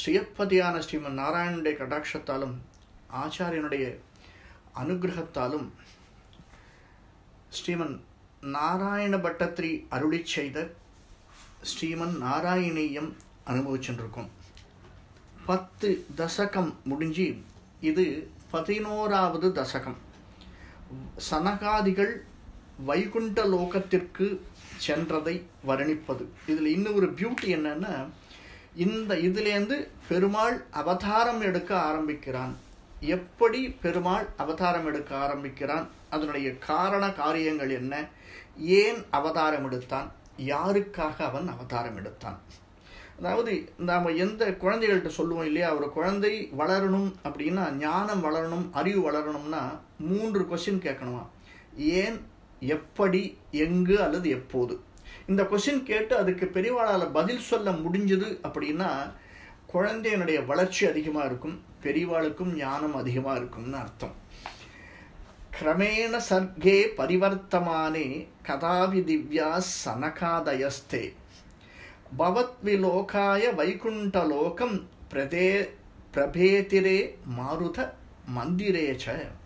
சுயப்பதியான ஸ்ரீமன் நாராயணனுடைய கடாட்சத்தாலும் ஆச்சாரியனுடைய அனுகிரகத்தாலும் ஸ்ரீமன் நாராயண பட்டத்திரி அருளி செய்த ஸ்ரீமன் நாராயணீயம் அனுபவிச்சுருக்கோம் பத்து தசகம் முடிஞ்சு இது பதினோராவது தசகம் சனகாதிகள் வைகுண்ட லோகத்திற்கு சென்றதை வர்ணிப்பது இதில் இன்னும் ஒரு பியூட்டி என்னன்னா இந்த இதுலேருந்து பெருமாள் அவதாரம் எடுக்க ஆரம்பிக்கிறான் எப்படி பெருமாள் அவதாரம் எடுக்க ஆரம்பிக்கிறான் அதனுடைய காரண காரியங்கள் என்ன ஏன் அவதாரம் எடுத்தான் யாருக்காக அவன் அவதாரம் எடுத்தான் அதாவது நாம் எந்த குழந்தைகள்கிட்ட சொல்லுவோம் இல்லையா ஒரு குழந்தை வளரணும் அப்படின்னா ஞானம் வளரணும் அறிவு வளரணும்னா மூன்று கொஸ்டின் கேட்கணுமா ஏன் எப்படி எங்கு அல்லது எப்போது இந்த கொஸ்டின் கேட்டு அதுக்கு பெரியவாளால் பதில் சொல்ல முடிஞ்சது அப்படின்னா குழந்தையினுடைய வளர்ச்சி அதிகமாக இருக்கும் பெரியவாளுக்கும் ஞானம் அதிகமாக இருக்கும்னு அர்த்தம் கிரமேண சர்க்கே பரிவர்த்தமானே கதாவி திவ்யா சனகாதயஸ்தே பவத்விலோகாய வைகுண்டலோகம் பிரதே பிரபேதிரே மாருத மந்திரேச்ச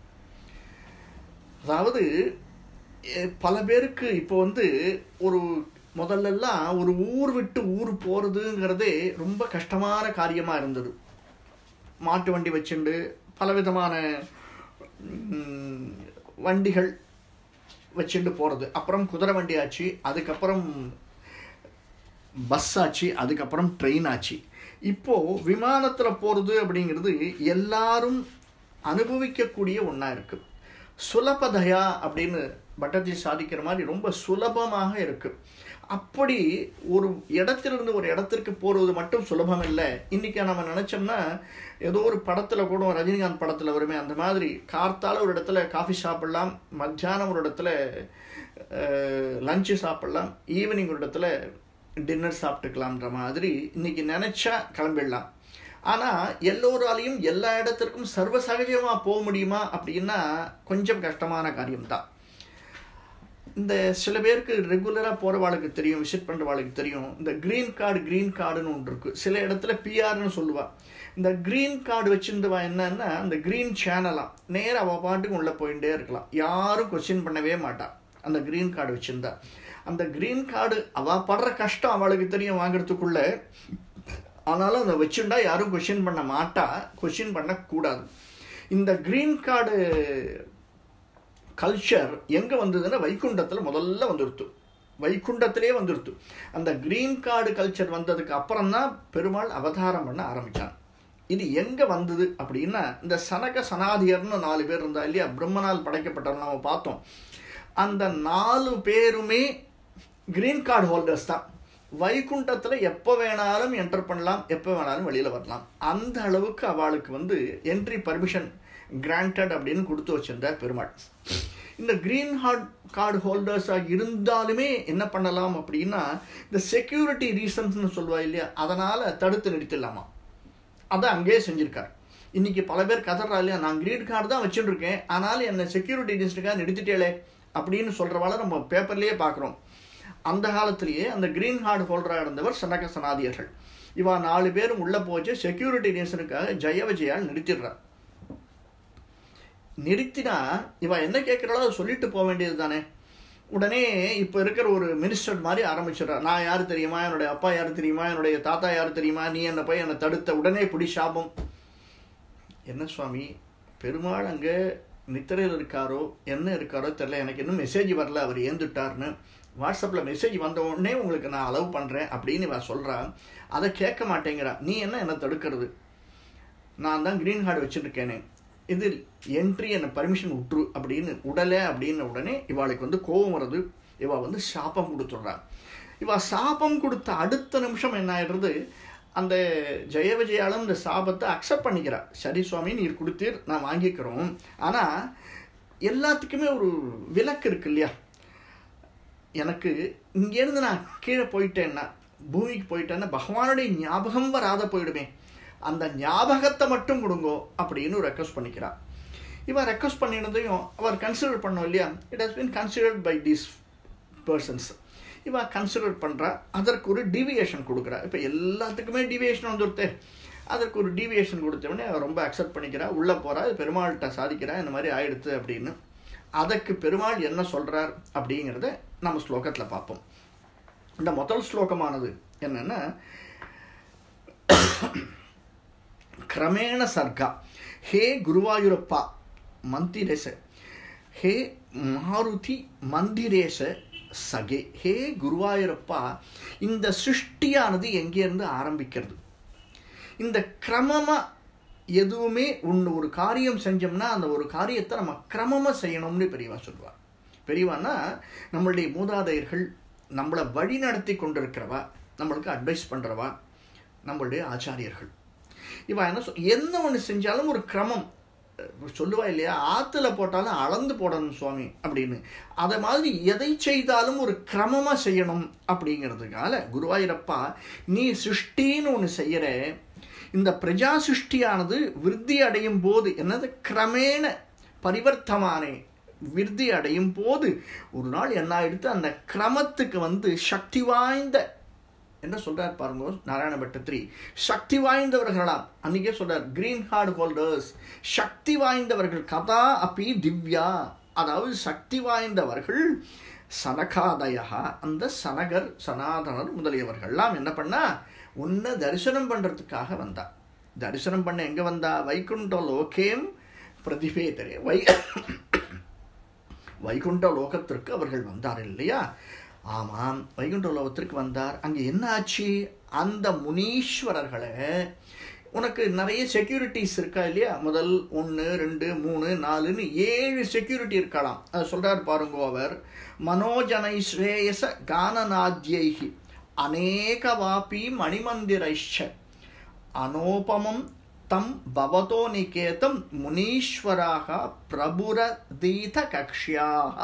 அதாவது பல பேருக்கு இப்போ வந்து ஒரு முதல்லலாம் ஒரு ஊர் விட்டு ஊர் போகிறதுங்கிறதே ரொம்ப கஷ்டமான காரியமாக இருந்தது மாட்டு வண்டி வச்சுண்டு பலவிதமான வண்டிகள் வச்சுட்டு போகிறது அப்புறம் குதிரை வண்டி ஆச்சு அதுக்கப்புறம் பஸ் ஆச்சு அதுக்கப்புறம் ட்ரெயின் ஆச்சு இப்போது விமானத்தில் போகிறது அப்படிங்கிறது எல்லாரும் அனுபவிக்கக்கூடிய ஒன்றா இருக்குது சுலபதயா அப்படின்னு பட்டத்தை சாதிக்கிற மாதிரி ரொம்ப சுலபமாக இருக்குது அப்படி ஒரு இடத்திலிருந்து ஒரு இடத்திற்கு போகிறது மட்டும் சுலபம் இல்லை இன்றைக்கி நம்ம நினச்சோம்னா ஏதோ ஒரு படத்தில் கூட ரஜினிகாந்த் படத்தில் வருமே அந்த மாதிரி கார்த்தால ஒரு இடத்துல காஃபி சாப்பிட்லாம் மத்தியானம் ஒரு இடத்துல லஞ்சு சாப்பிட்லாம் ஈவினிங் ஒரு இடத்துல டின்னர் சாப்பிட்டுக்கலாம்ன்ற மாதிரி இன்றைக்கி நினச்சா கிளம்பிடலாம் ஆனால் எல்லோராலையும் எல்லா இடத்திற்கும் சர்வ சகஜமாக போக முடியுமா அப்படின்னா கொஞ்சம் கஷ்டமான காரியம்தான் இந்த சில பேருக்கு ரெகுலராக போகிறவாளுக்கு தெரியும் விசிட் பண்ணுறவாளுக்கு தெரியும் இந்த க்ரீன் கார்டு க்ரீன் கார்டுன்னு ஒன்று இருக்குது சில இடத்துல பிஆர்னு சொல்லுவாள் இந்த க்ரீன் கார்டு வச்சுருந்தவா என்னன்னா அந்த க்ரீன் சேனலாம் நேராக அவள் பாட்டுக்கு உள்ளே போயிட்டே இருக்கலாம் யாரும் கொஸ்டின் பண்ணவே மாட்டாள் அந்த க்ரீன் கார்டு வச்சுருந்தா அந்த க்ரீன் கார்டு அவள் படுற கஷ்டம் அவளுக்கு தெரியும் வாங்குறதுக்குள்ளே ஆனாலும் அதை வச்சுட்டா யாரும் கொஷின் பண்ண மாட்டா கொஷின் பண்ணக்கூடாது இந்த க்ரீன் கார்டு கல்ச்சர் எங்கே வந்ததுன்னா வைகுண்டத்தில் முதல்ல வந்துடுத்து வைகுண்டத்திலே வந்துடுத்து அந்த க்ரீன் கார்டு கல்ச்சர் வந்ததுக்கு அப்புறம் தான் பெருமாள் அவதாரம் பண்ண ஆரம்பித்தான் இது எங்கே வந்தது அப்படின்னா இந்த சனக சனாதியர்னு நாலு பேர் இருந்தா இல்லையா பிரம்மனால் படைக்கப்பட்டவங்க நம்ம பார்த்தோம் அந்த நாலு பேருமே க்ரீன் கார்டு ஹோல்டர்ஸ் தான் வைகுண்டத்தில் எப்போ வேணாலும் என்டர் பண்ணலாம் எப்போ வேணாலும் வெளியில் வரலாம் அந்த அளவுக்கு அவளுக்கு வந்து என்ட்ரி பர்மிஷன் கிராண்டட் அப்படின்னு கொடுத்து வச்சிருந்தார் பெருமாள் இந்த க்ரீன் ஹார்ட் கார்டு ஹோல்டர்ஸாக இருந்தாலுமே என்ன பண்ணலாம் அப்படின்னா இந்த செக்யூரிட்டி ரீசன்ஸ்னு சொல்லுவா இல்லையா அதனால் தடுத்து நிறுத்திடலாமா அதை அங்கேயே செஞ்சுருக்கார் இன்றைக்கி பல பேர் கதறா இல்லையா நான் க்ரீன் கார்டு தான் வச்சுட்டுருக்கேன் ஆனாலும் என்னை செக்யூரிட்டி ரீசனுக்காக நிறுத்திட்டேளே அப்படின்னு சொல்கிறவால நம்ம பேப்பர்லேயே பார்க்குறோம் அந்த காலத்திலேயே அந்த க்ரீன் ஹார்டு ஹோல்டராக இருந்தவர் சனக சனாதியர்கள் இவா நாலு பேரும் உள்ளே போச்சு செக்யூரிட்டி ரீசனுக்காக ஜெய விஜயால் நிறுத்திடுறார் நிறுத்தினா இவ என்ன கேட்குறாளோ அதை சொல்லிட்டு போக வேண்டியது தானே உடனே இப்போ இருக்கிற ஒரு மினிஸ்டர் மாதிரி ஆரம்பிச்சிடுறா நான் யார் தெரியுமா என்னுடைய அப்பா யார் தெரியுமா என்னுடைய தாத்தா யார் தெரியுமா நீ என்னை போய் என்னை தடுத்த உடனே பிடி சாபம் என்ன சுவாமி பெருமாள் அங்கே நித்திரையில் இருக்காரோ என்ன இருக்காரோ தெரில எனக்கு இன்னும் மெசேஜ் வரல அவர் ஏந்துட்டார்னு வாட்ஸ்அப்பில் மெசேஜ் வந்த உடனே உங்களுக்கு நான் அலோவ் பண்ணுறேன் அப்படின்னு இவன் சொல்கிறா அதை கேட்க மாட்டேங்கிறா நீ என்ன என்னை தடுக்கிறது நான் தான் க்ரீன் கார்டு வச்சுருக்கேனே இது என்ட்ரி என்னை பர்மிஷன் விட்டுரு அப்படின்னு உடலை அப்படின்னு உடனே இவாளுக்கு வந்து கோபம் வருது இவா வந்து சாபம் கொடுத்துட்றா இவா சாபம் கொடுத்த அடுத்த நிமிஷம் என்ன ஆயிடுறது அந்த ஜெய விஜயாலும் இந்த சாபத்தை அக்செப்ட் பண்ணிக்கிறா சரி சுவாமி நீர் கொடுத்தீர் நான் வாங்கிக்கிறோம் ஆனால் எல்லாத்துக்குமே ஒரு விலக்கு இருக்கு இல்லையா எனக்கு இங்கேருந்து நான் கீழே போயிட்டேன்னா பூமிக்கு போயிட்டேன்னா பகவானுடைய ஞாபகம் வராத போயிடுமே அந்த ஞாபகத்தை மட்டும் கொடுங்கோ அப்படின்னு ரெக்வஸ்ட் பண்ணிக்கிறா இவன் ரெக்வஸ்ட் பண்ணினதையும் அவர் கன்சிடர் பண்ணோம் இல்லையா it has been considered by these persons இவன் கன்சிடர் பண்ணுறா அதற்கு ஒரு டிவியேஷன் கொடுக்குறா இப்போ எல்லாத்துக்குமே டிவியேஷன் வந்துருத்தே அதற்கு ஒரு டீவியேஷன் கொடுத்தவொடனே அவ ரொம்ப அக்செப்ட் பண்ணிக்கிறா உள்ளே போகிறா அது பெருமாள்கிட்ட சாதிக்கிறா இந்த மாதிரி ஆயிடுத்து அப்படின்னு அதற்கு பெருமாள் என்ன சொல்கிறார் அப்படிங்கிறத நம்ம ஸ்லோகத்தில் பார்ப்போம் இந்த முதல் ஸ்லோகமானது என்னென்னா ಕ್ರಮೇಣ ಸರ್ಗ ಹೇ ಗುರುವಾಯೂರಪ್ಪ ಮಂದಿರೇಶ ಹೇ மாருதி மந்திரேச சகே ஹே குருவாயூரப்பா இந்த சிருஷ்டியானது எங்கேருந்து ஆரம்பிக்கிறது இந்த கிரமமாக எதுவுமே ஒன்று ஒரு காரியம் செஞ்சோம்னா அந்த ஒரு காரியத்தை நம்ம கிரமமாக செய்யணும்னு பெரியவா சொல்லுவார் பெரியவான்னா நம்மளுடைய மூதாதையர்கள் நம்மளை வழி நடத்தி கொண்டிருக்கிறவா நம்மளுக்கு அட்வைஸ் பண்ணுறவா நம்மளுடைய ஆச்சாரியர்கள் இவன் என்ன சொல் என்ன ஒன்று செஞ்சாலும் ஒரு கிரமம் சொல்லுவா இல்லையா ஆற்றுல போட்டாலும் அளந்து போடணும் சுவாமி அப்படின்னு அதை மாதிரி எதை செய்தாலும் ஒரு கிரமமாக செய்யணும் அப்படிங்கிறதுக்கால குருவாயூரப்பா நீ சிருஷ்டின்னு ஒன்று செய்கிற இந்த பிரஜா சிருஷ்டியானது விருத்தி அடையும் போது என்னது கிரமேண பரிவர்த்தமானே விருத்தி அடையும் போது ஒரு நாள் என்ன ஆயிடுத்து அந்த கிரமத்துக்கு வந்து சக்தி வாய்ந்த என்ன சொல்றார் பாருங்க நாராயண பட்டத்திரி சக்தி வாய்ந்தவர்களாம் அன்னைக்கே சொல்றார் கிரீன் ஹார்ட் ஹோல்டர்ஸ் சக்தி வாய்ந்தவர்கள் கதா அப்பி திவ்யா அதாவது சக்தி வாய்ந்தவர்கள் சனகாதயா அந்த சனகர் சனாதனர் முதலியவர்கள்லாம் என்ன பண்ணா உன்னை தரிசனம் பண்றதுக்காக வந்தா தரிசனம் பண்ண எங்க வந்தா வைகுண்ட லோகேம் பிரதிபேதரே வை வைகுண்ட லோகத்திற்கு அவர்கள் வந்தார் இல்லையா ஆமாம் வைகுண்ட லோகத்திற்கு வந்தார் அங்கே என்ன ஆச்சு அந்த முனீஸ்வரர்களை உனக்கு நிறைய செக்யூரிட்டிஸ் இருக்கா இல்லையா முதல் ஒன்று ரெண்டு மூணு நாலுன்னு ஏழு செக்யூரிட்டி இருக்கலாம் அதை சொல்கிறார் பாருங்க அவர் மனோஜனை ஸ்ரேயச கானநாத்யைகி அநேக வாபி மணிமந்திரைஷ அனோபமம் தம் பவதோ நிகேதம் முனீஸ்வராக பிரபுரதீத கக்ஷியாக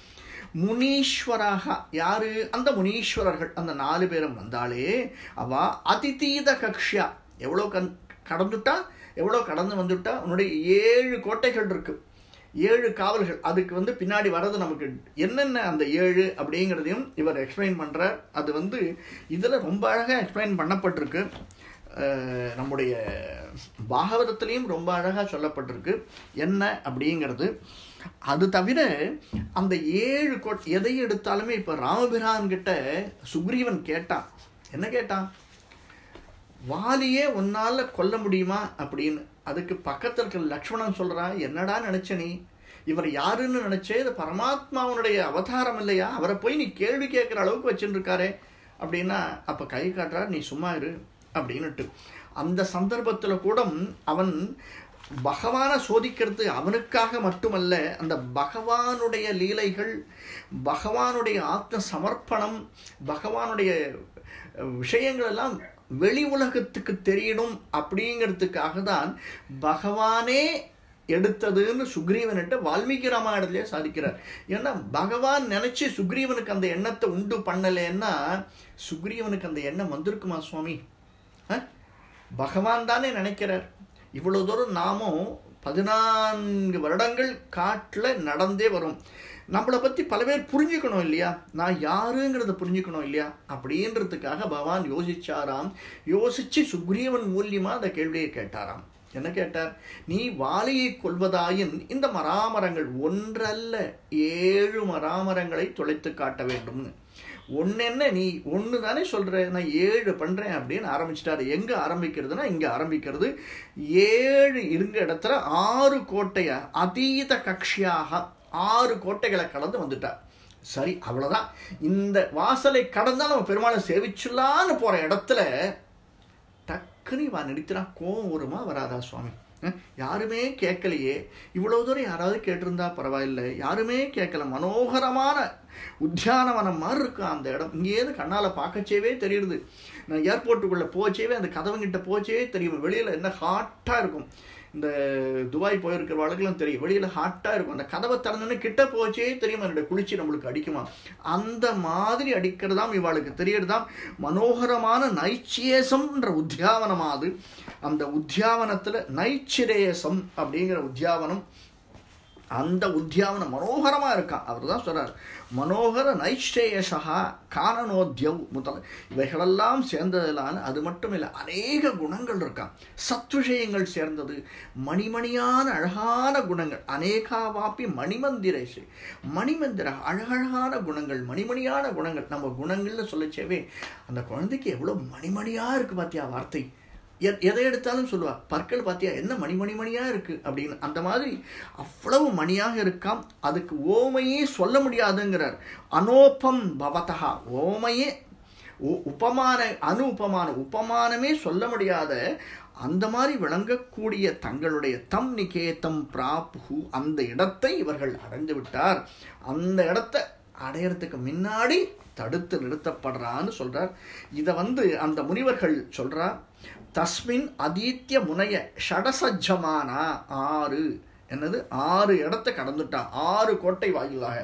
முனீஸ்வராக யாரு அந்த முனீஸ்வரர்கள் அந்த நாலு பேரும் வந்தாலே அவ அதிதீத கக்ஷியா எவ்வளோ கண் கடந்துட்டா எவ்வளோ கடந்து வந்துட்டா உன்னுடைய ஏழு கோட்டைகள் இருக்கு ஏழு காவல்கள் அதுக்கு வந்து பின்னாடி வர்றது நமக்கு என்னென்ன அந்த ஏழு அப்படிங்கிறதையும் இவர் எக்ஸ்பிளைன் பண்ணுறார் அது வந்து இதில் ரொம்ப அழகாக எக்ஸ்பிளைன் பண்ணப்பட்டிருக்கு நம்முடைய பாகவதத்திலையும் ரொம்ப அழகாக சொல்லப்பட்டிருக்கு என்ன அப்படிங்கிறது அது தவிர அந்த ஏழு கோட் எதை எடுத்தாலுமே இப்போ ராமபிரான் கிட்ட சுக்ரீவன் கேட்டான் என்ன கேட்டான் வாலியே உன்னால கொல்ல முடியுமா அப்படின்னு அதுக்கு பக்கத்தில் இருக்கிற லக்ஷ்மணன் சொல்றான் என்னடா நினைச்ச நீ இவர் யாருன்னு நினைச்சே இது பரமாத்மாவனுடைய அவதாரம் இல்லையா அவரை போய் நீ கேள்வி கேட்குற அளவுக்கு வச்சுட்டு இருக்காரே அப்படின்னா அப்போ கை காட்டுறா நீ சும்மா இரு அப்படின்னுட்டு அந்த சந்தர்ப்பத்தில் கூட அவன் பகவானை சோதிக்கிறது அவனுக்காக மட்டுமல்ல அந்த பகவானுடைய லீலைகள் பகவானுடைய ஆத்ம சமர்ப்பணம் பகவானுடைய விஷயங்கள் எல்லாம் வெளி உலகத்துக்கு தெரியணும் அப்படிங்கிறதுக்காக தான் பகவானே எடுத்ததுன்னு சுக்ரீவன்கிட்ட வால்மீகி ராமாயணத்திலே சாதிக்கிறார் ஏன்னா பகவான் நினைச்சு சுக்ரீவனுக்கு அந்த எண்ணத்தை உண்டு பண்ணலைன்னா சுக்ரீவனுக்கு அந்த எண்ணம் வந்திருக்குமா சுவாமி பகவான் தானே நினைக்கிறார் இவ்வளவு தூரம் நாமும் பதினான்கு வருடங்கள் காட்டில் நடந்தே வரும் நம்மளை பற்றி பல பேர் புரிஞ்சுக்கணும் இல்லையா நான் யாருங்கிறத புரிஞ்சுக்கணும் இல்லையா அப்படின்றதுக்காக பகவான் யோசிச்சாராம் யோசிச்சு சுக்ரீவன் மூலியமாக அந்த கேள்வியை கேட்டாராம் என்ன கேட்டார் நீ வாலியை கொள்வதாயின் இந்த மராமரங்கள் ஒன்றல்ல ஏழு மராமரங்களை தொலைத்து காட்ட வேண்டும்னு ஒன்று என்ன நீ ஒன்று தானே சொல்கிற நான் ஏழு பண்ணுறேன் அப்படின்னு ஆரம்பிச்சிட்டாரு எங்கே ஆரம்பிக்கிறதுனா இங்கே ஆரம்பிக்கிறது ஏழு இருங்க இடத்துல ஆறு கோட்டையை அதீத கக்ஷியாக ஆறு கோட்டைகளை கடந்து வந்துட்டார் சரி அவ்வளோதான் இந்த வாசலை கடந்தால் நம்ம பெருமாளை சேவிச்சுலான்னு போகிற இடத்துல டக்குன்னு இவன் நிறுத்தினா கோவம் வருமா வராதா சுவாமி யாருமே கேட்கலையே இவ்வளோ தூரம் யாராவது கேட்டிருந்தா பரவாயில்லை யாருமே கேட்கல மனோகரமான உத்தியானவனம் மாதிரி இருக்கும் அந்த இடம் இங்கேருந்து கண்ணால் பார்க்கச்சேவே தெரியுது நான் ஏர்போர்ட்டுக்குள்ளே போச்சேவே அந்த கதவுங்கிட்ட போச்சே தெரியும் வெளியில் என்ன ஹாட்டாக இருக்கும் இந்த துபாய் போயிருக்கிற வழக்கெல்லாம் தெரியும் வெளியில் ஹாட்டாக இருக்கும் அந்த கதவை திறந்தோன்னு கிட்ட போச்சே தெரியும் என்னுடைய குளிர்ச்சி நம்மளுக்கு அடிக்குமா அந்த மாதிரி அடிக்கிறதாம் இவாளுக்கு தெரியறதாம் மனோகரமான நைச்சியேசம்ன்ற உத்தியாவனமாது அந்த உத்தியாவனத்தில் நைச்சிரேயசம் அப்படிங்கிற உத்தியாவனம் அந்த உத்தியாவனம் மனோகரமா இருக்கான் அவர் தான் சொல்றார் மனோகர நைஷ்டேயசா கானனோத்யவ் முதல் இவைகளெல்லாம் சேர்ந்ததிலான அது மட்டும் இல்லை அநேக குணங்கள் இருக்கான் சத்விஷயங்கள் சேர்ந்தது மணிமணியான அழகான குணங்கள் அநேகாவாப்பி மணிமந்திரேஷு மணிமந்திர அழகழகான குணங்கள் மணிமணியான குணங்கள் நம்ம குணங்கள்னு சொல்லச்சேவே அந்த குழந்தைக்கு எவ்வளோ மணிமணியா இருக்கு பாத்தியா வார்த்தை எ- எதை எடுத்தாலும் சொல்லுவா பற்கள் பார்த்தியா என்ன மணி மணி மணியா இருக்கு அப்படின்னு அந்த மாதிரி அவ்வளவு மணியாக இருக்காம் அதுக்கு ஓமையே சொல்ல முடியாதுங்கிறார் அனோபம் பவதா ஓமையே உ- உபமான அனு உபமான உபமானமே சொல்ல முடியாத அந்த மாதிரி விளங்கக்கூடிய தங்களுடைய தம் நிகேதம் பிராப்பு அந்த இடத்தை இவர்கள் அடைந்து விட்டார் அந்த இடத்தை அடையறதுக்கு முன்னாடி தடுத்து நிறுத்தப்படுறான்னு சொல்றார் இதை வந்து அந்த முனிவர்கள் சொல்றார் தஸ்மின் அதீத்திய முனைய ஷடசஜ்ஜமானா ஆறு என்னது ஆறு இடத்தை கடந்துட்டா ஆறு கோட்டை வாயிலாக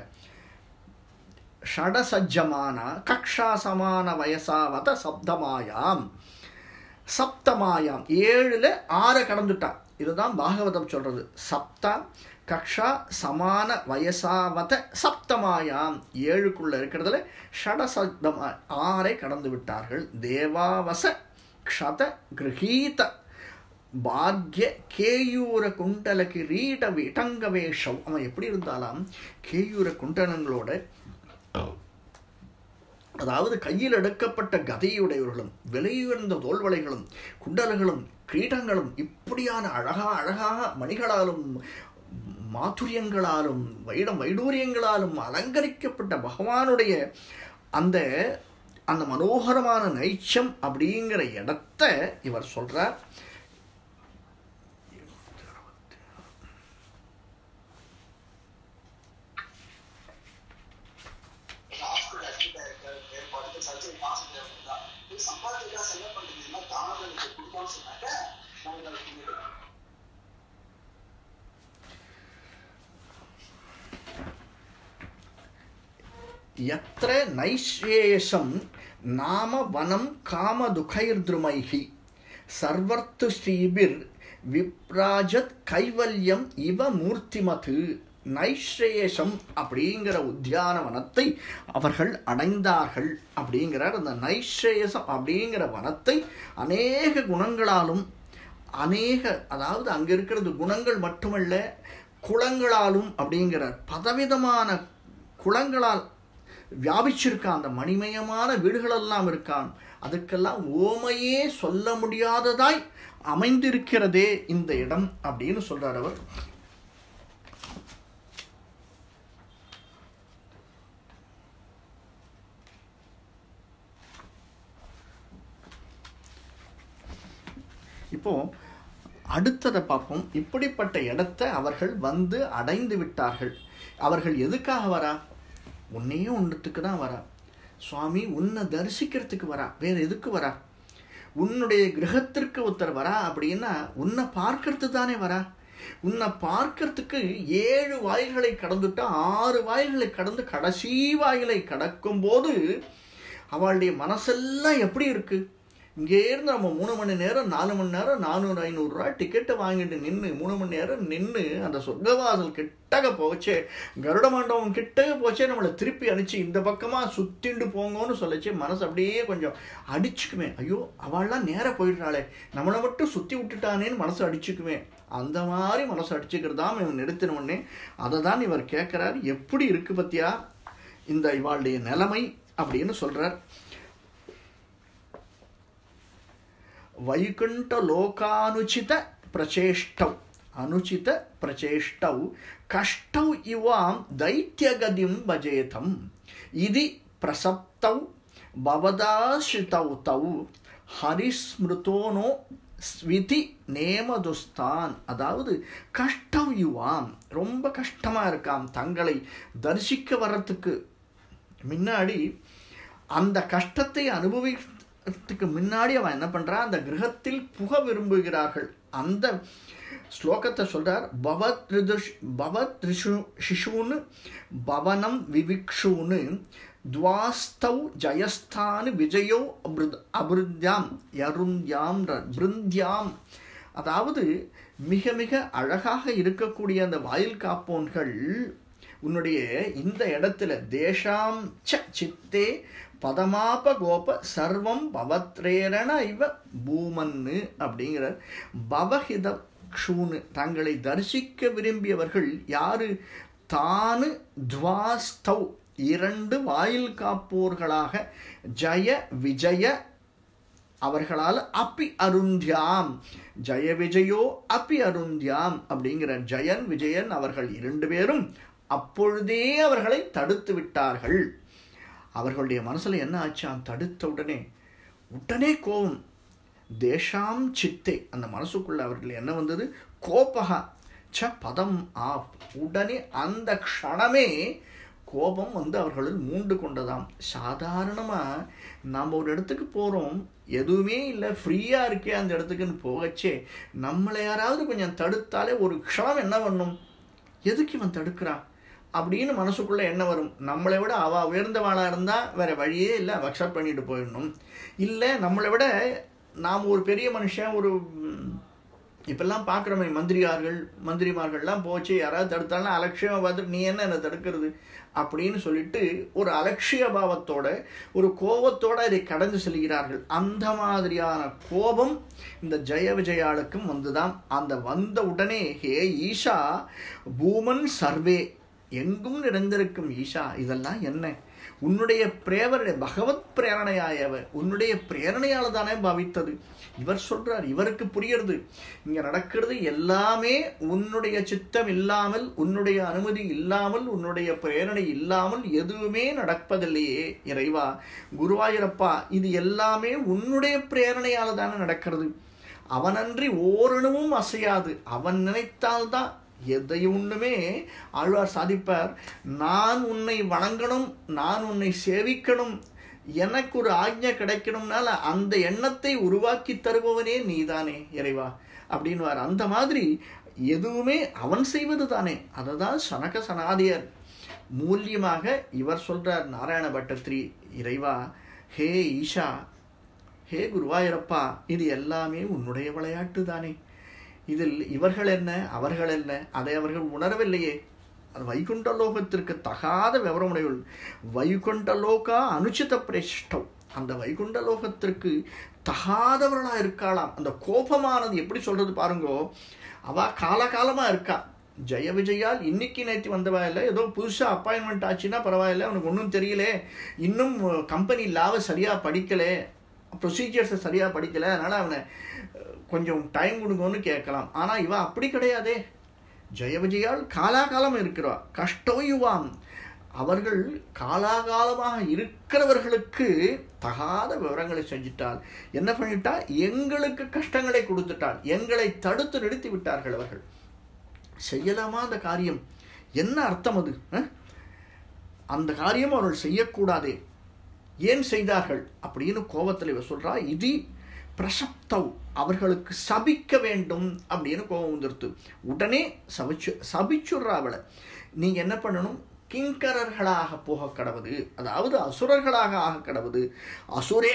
ஷடசஜ்ஜமான கக்ஷா சமான வயசாவத சப்தமாயாம் சப்தமாயாம் ஏழுல ஆறை கடந்துட்டா இதுதான் பாகவதம் சொல்றது சப்தா கக்ஷா சமான வயசாவத சப்தமாயாம் ஏழுக்குள்ள இருக்கிறதுல ஷடசப்தமா ஆறை கடந்து விட்டார்கள் தேவாவச க்ஷத கிரகீத பாக்ய கேயூர குண்டல கிரீட விட்டங்க வேஷம் அவன் எப்படி இருந்தாலும் கேயூர குண்டலங்களோட அதாவது கையில் எடுக்கப்பட்ட கதையுடையவர்களும் விலையுயர்ந்த தோல்வளைகளும் குண்டலங்களும் கிரீடங்களும் இப்படியான அழகா அழகாக மணிகளாலும் மாதுரியங்களாலும் வைடம் வைடூரியங்களாலும் அலங்கரிக்கப்பட்ட பகவானுடைய அந்த அந்த மனோகரமான நைச்சம் அப்படிங்கிற இடத்த இவர் சொல்றார் ஹாஸ்பிட்டல் அட்மிட் ஆயிருக்காரு ஏற்பாடு சர்ஜரி காசு தேவைப்படுதா இது சம்பாதிக்கா செலவு பண்றீங்கன்னா தானாக எனக்கு கொடுக்கணும்னு சொன்னாக்க நாங்கள் அதை பண்ணிடுவோம் यत्र नैश्रेयसं नाम वनं कामदुःखैर्द्रुमैः सर्वर्थु श्रीभिर् விப்ராஜத் கைவல்யம் இவ மூர்த்திமத் நைஸ்ரேயசம் அப்படிங்கிற உத்தியான வனத்தை அவர்கள் அடைந்தார்கள் அப்படிங்கிறார் அந்த நைஸ்ரேயசம் அப்படிங்கிற வனத்தை அநேக குணங்களாலும் அநேக அதாவது அங்க இருக்கிறது குணங்கள் மட்டுமல்ல குளங்களாலும் அப்படிங்கிறார் பதவிதமான குளங்களால் வியாபிச்சிருக்கான் அந்த மணிமயமான வீடுகளெல்லாம் இருக்கான் அதுக்கெல்லாம் ஓமையே சொல்ல முடியாததாய் அமைந்திருக்கிறதே இந்த இடம் அப்படின்னு சொல்றார் அவர் இப்போ அடுத்ததை பார்ப்போம் இப்படிப்பட்ட இடத்தை அவர்கள் வந்து அடைந்து விட்டார்கள் அவர்கள் எதுக்காக வரா ஒன்னே ஒன்றுத்துக்கு தான் வரா சுவாமி உன்னை தரிசிக்கிறதுக்கு வரா வேற எதுக்கு வரா உன்னுடைய கிரகத்திற்கு ஒருத்தர் வரா அப்படின்னா உன்னை பார்க்கறது தானே வரா உன்னை பார்க்கறதுக்கு ஏழு வாயில்களை கடந்துட்டா ஆறு வாயில்களை கடந்து கடைசி வாயிலை கடக்கும் போது அவளுடைய மனசெல்லாம் எப்படி இருக்கு இங்கேருந்து நம்ம மூணு மணி நேரம் நாலு மணி நேரம் நானூறு ஐநூறுரூவா டிக்கெட்டை வாங்கிட்டு நின்று மூணு மணி நேரம் நின்று அந்த சொர்க்கவாசல் கிட்டக போச்சே கருட மண்டபம் கிட்டக போச்சே நம்மளை திருப்பி அனுப்பிச்சு இந்த பக்கமாக சுத்திண்டு போங்கன்னு சொல்லிச்சு மனசு அப்படியே கொஞ்சம் அடிச்சுக்குமே ஐயோ அவள்லாம் நேராக போயிடுறாளே நம்மளை மட்டும் சுற்றி விட்டுட்டானேன்னு மனசு அடிச்சுக்குமே அந்த மாதிரி மனசு அடிச்சுக்கிறதாம் இவன் நிறுத்தின உடனே அதை தான் இவர் கேட்குறார் எப்படி இருக்கு பத்தியா இந்த இவாளுடைய நிலைமை அப்படின்னு சொல்றார் వైకుంఠ లోకానుచిత ప్రచేష్టౌ అనుచిత ప్రచేష్టౌ కష్టౌ ఇవాం దైత్యగదిం భజేతం ఇది ప్రసప్తౌ భవదాశ్రితౌ తౌ ஹரிஸ்மிருதோனோ ஸ்விதி நேமதுஸ்தான் அதாவது கஷ்டம் யுவாம் ரொம்ப கஷ்டமா இருக்காம் தங்களை தரிசிக்க வர்றதுக்கு முன்னாடி அந்த கஷ்டத்தை அனுபவிக்கிறதுக்கு முன்னாடி அவன் என்ன பண்றான் அந்த கிரகத்தில் புக விரும்புகிறார்கள் அந்த ஸ்லோகத்தை சொல்றார் பவத் ரிதுஷ் பவத் ரிஷு சிஷூன்னு பவனம் விவிக்ஷூன்னு துவாஸ்தௌ ஜயஸ்தானு விஜயோ அபிருத் அபிருத்யாம் யருந்யாம் பிருந்த்யாம் அதாவது மிக மிக அழகாக இருக்கக்கூடிய அந்த வாயில் காப்போன்கள் உன்னுடைய இந்த இடத்துல தேஷாம் ச சித்தே பதமாப கோப சர்வம் பவத்ரேரண இவ பூமன்னு அப்படிங்கிற பவஹித க்ஷூனு தங்களை தரிசிக்க விரும்பியவர்கள் யாரு தானு துவாஸ்தவ் இரண்டு வாயில் காப்போர்களாக ஜய விஜய அவர்களால் அப்பி அருந்தியாம் ஜய விஜயோ அப்பி அருந்தியாம் அப்படிங்கிற ஜெயன் விஜயன் அவர்கள் இரண்டு பேரும் அப்பொழுதே அவர்களை தடுத்து விட்டார்கள் அவர்களுடைய மனசுல என்ன ஆச்சாம் தடுத்த உடனே உடனே கோபம் தேஷாம் சித்தே அந்த மனசுக்குள்ள அவர்கள் என்ன வந்தது கோபகா ச பதம் ஆப் உடனே அந்த க்ஷணமே கோபம் வந்து அவர்களில் மூண்டு கொண்டதாம் சாதாரணமாக நம்ம ஒரு இடத்துக்கு போகிறோம் எதுவுமே இல்லை ஃப்ரீயாக இருக்கே அந்த இடத்துக்குன்னு போகச்சே நம்மளை யாராவது கொஞ்சம் தடுத்தாலே ஒரு க்ஷணம் என்ன பண்ணும் எதுக்கு இவன் தடுக்கிறான் அப்படின்னு மனசுக்குள்ளே என்ன வரும் நம்மளை விட அவள் உயர்ந்தவாளாக இருந்தால் வேற வழியே இல்லை அக்செப்ட் பண்ணிட்டு போயிடணும் இல்லை நம்மளை விட நாம் ஒரு பெரிய மனுஷன் ஒரு இப்பெல்லாம் பார்க்குறோமே மந்திரியார்கள் மந்திரிமார்கள்லாம் போச்சு யாராவது தடுத்தாலும் அலட்சியமாக பார்த்துட்டு நீ என்ன என்னை தடுக்கிறது அப்படின்னு சொல்லிட்டு ஒரு அலட்சிய பாவத்தோட ஒரு கோபத்தோட இதை கடந்து செல்கிறார்கள் அந்த மாதிரியான கோபம் இந்த ஜெய விஜயாளுக்கும் வந்துதான் அந்த வந்த உடனே ஹே ஈஷா பூமன் சர்வே எங்கும் நிறைந்திருக்கும் ஈஷா இதெல்லாம் என்ன உன்னுடைய பிரேவருடைய பகவத் பிரேரணையாயவ உன்னுடைய பிரேரணையால தானே பாவித்தது இவர் சொல்றார் இவருக்கு புரியுறது இங்க நடக்கிறது எல்லாமே உன்னுடைய சித்தம் இல்லாமல் உன்னுடைய அனுமதி இல்லாமல் உன்னுடைய பிரேரணை இல்லாமல் எதுவுமே நடப்பதில்லையே இறைவா குருவாயூரப்பா இது எல்லாமே உன்னுடைய பிரேரணையால தானே நடக்கிறது அவனன்றி ஓரணுவும் அசையாது அவன் நினைத்தால்தான் எதை ஒன்றுமே ஆழ்வார் சாதிப்பார் நான் உன்னை வணங்கணும் நான் உன்னை சேவிக்கணும் எனக்கு ஒரு ஆக்ஞை கிடைக்கணும்னால அந்த எண்ணத்தை உருவாக்கி தருபவனே நீதானே இறைவா அப்படின்வார் அந்த மாதிரி எதுவுமே அவன் செய்வது தானே அதை தான் சனக சனாதியர் மூலியமாக இவர் சொல்றார் நாராயண பட்டத்ரி இறைவா ஹே ஈஷா ஹே குருவாயூரப்பா இது எல்லாமே உன்னுடைய விளையாட்டு தானே இதில் இவர்கள் என்ன அவர்கள் என்ன அதை அவர்கள் உணரவில்லையே அது வைகுண்ட லோகத்திற்கு தகாத விவரமுடையவள் வைகுண்ட லோகா அனுச்சித பிரேஷ்டம் அந்த வைகுண்ட லோகத்திற்கு தகாதவர்களா இருக்காளாம் அந்த கோபமானது எப்படி சொல்றது பாருங்கோ அவ காலகாலமா இருக்கா ஜெய விஜயால் இன்னைக்கு நேற்று வந்தவா இல்லை ஏதோ புதுசாக அப்பாயின்மெண்ட் ஆச்சுன்னா பரவாயில்ல அவனுக்கு ஒன்றும் தெரியல இன்னும் கம்பெனி லாவை சரியாக படிக்கலை ப்ரொசீஜர்ஸை சரியாக படிக்கலை அதனால் அவனை கொஞ்சம் டைம் கொடுங்கன்னு கேட்கலாம் ஆனால் இவ அப்படி கிடையாதே ஜெய விஜயால் காலாகாலம் இருக்கிறா கஷ்டோயுவாம் அவர்கள் காலாகாலமாக இருக்கிறவர்களுக்கு தகாத விவரங்களை செஞ்சிட்டால் என்ன பண்ணிட்டா எங்களுக்கு கஷ்டங்களை கொடுத்துட்டால் எங்களை தடுத்து நிறுத்தி விட்டார்கள் அவர்கள் செய்யலாமா அந்த காரியம் என்ன அர்த்தம் அது அந்த காரியம் அவர்கள் செய்யக்கூடாதே ஏன் செய்தார்கள் அப்படின்னு கோபத்தில் இவ சொல்றா இது பிரசப்தவ் அவர்களுக்கு சபிக்க வேண்டும் அப்படின்னு கோபம் வந்துருத்து உடனே சபிச்சு சபிச்சுடுறா அவளை நீங்க என்ன பண்ணணும் கிங்கரர்களாக போக கடவுது அதாவது அசுரர்களாக ஆக கடவுது அசுரே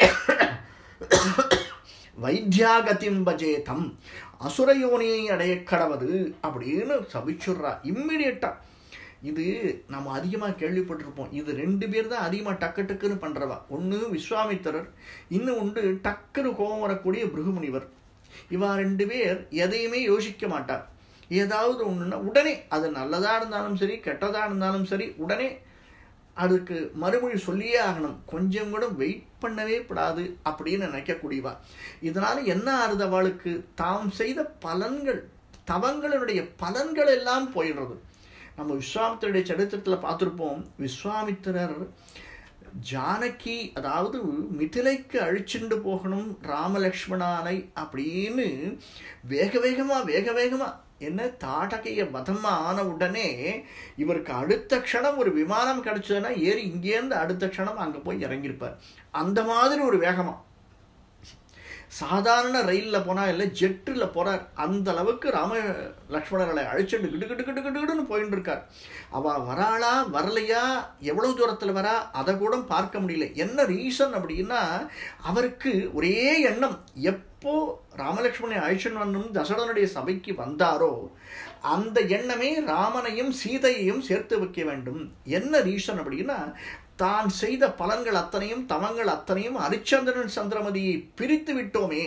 வைத்தியாகத்தின் பஜேதம் அசுரயோனியை அடைய கடவுது அப்படின்னு சபிச்சுடுறா இம்மிடியட்டா இது நம்ம அதிகமாக கேள்விப்பட்டிருப்போம் இது ரெண்டு பேர் தான் அதிகமாக டக்கு டக்குன்னு பண்ணுறவா ஒன்று விஸ்வாமித்திரர் இன்னும் ஒன்று டக்குன்னு கோபம் வரக்கூடிய பிருகுமுனிவர் இவா ரெண்டு பேர் எதையுமே யோசிக்க மாட்டார் ஏதாவது ஒன்றுன்னா உடனே அது நல்லதாக இருந்தாலும் சரி கெட்டதாக இருந்தாலும் சரி உடனே அதுக்கு மறுமொழி சொல்லியே ஆகணும் கொஞ்சம் கூட வெயிட் பண்ணவே கூடாது அப்படின்னு நினைக்கக்கூடியவா இதனால என்ன ஆறுது அவளுக்கு தாம் செய்த பலன்கள் தவங்களினுடைய பலன்கள் எல்லாம் போயிடுறது நம்ம விஸ்வாமித்திரருடைய சரித்திரத்தில் பார்த்துருப்போம் விஸ்வாமித்திரர் ஜானகி அதாவது மிதிலைக்கு அழிச்சுண்டு போகணும் ராமலக்ஷ்மணானை அப்படின்னு வேக வேகமா வேக வேகமா என்ன தாடகைய வதமா ஆன உடனே இவருக்கு அடுத்த க்ஷணம் ஒரு விமானம் கிடைச்சதுன்னா ஏறி இங்கேருந்து அடுத்த க்ஷணம் அங்கே போய் இறங்கியிருப்பார் அந்த மாதிரி ஒரு வேகமா சாதாரண ரயிலில் போனால் இல்லை ஜெட்டில் போகிறார் அந்த அளவுக்கு ராம லக்ஷ்மணர்களை அழைச்சிட்டு கிட்டு கிட்டு கிட்டு கிட்டுன்னு போயிட்டு இருக்கார் அவள் வராளா வரலையா எவ்வளவு தூரத்தில் வரா அதை கூட பார்க்க முடியல என்ன ரீசன் அப்படின்னா அவருக்கு ஒரே எண்ணம் எப்போ ராமலக்ஷ்மணை அழைச்சின்னு வரணும் தசரதனுடைய சபைக்கு வந்தாரோ அந்த எண்ணமே ராமனையும் சீதையையும் சேர்த்து வைக்க வேண்டும் என்ன ரீசன் அப்படின்னா தான் செய்த பலன்கள் அத்தனையும் தவங்கள் அத்தனையும் ஹரிச்சந்திரன் சந்திரமதியை பிரித்து விட்டோமே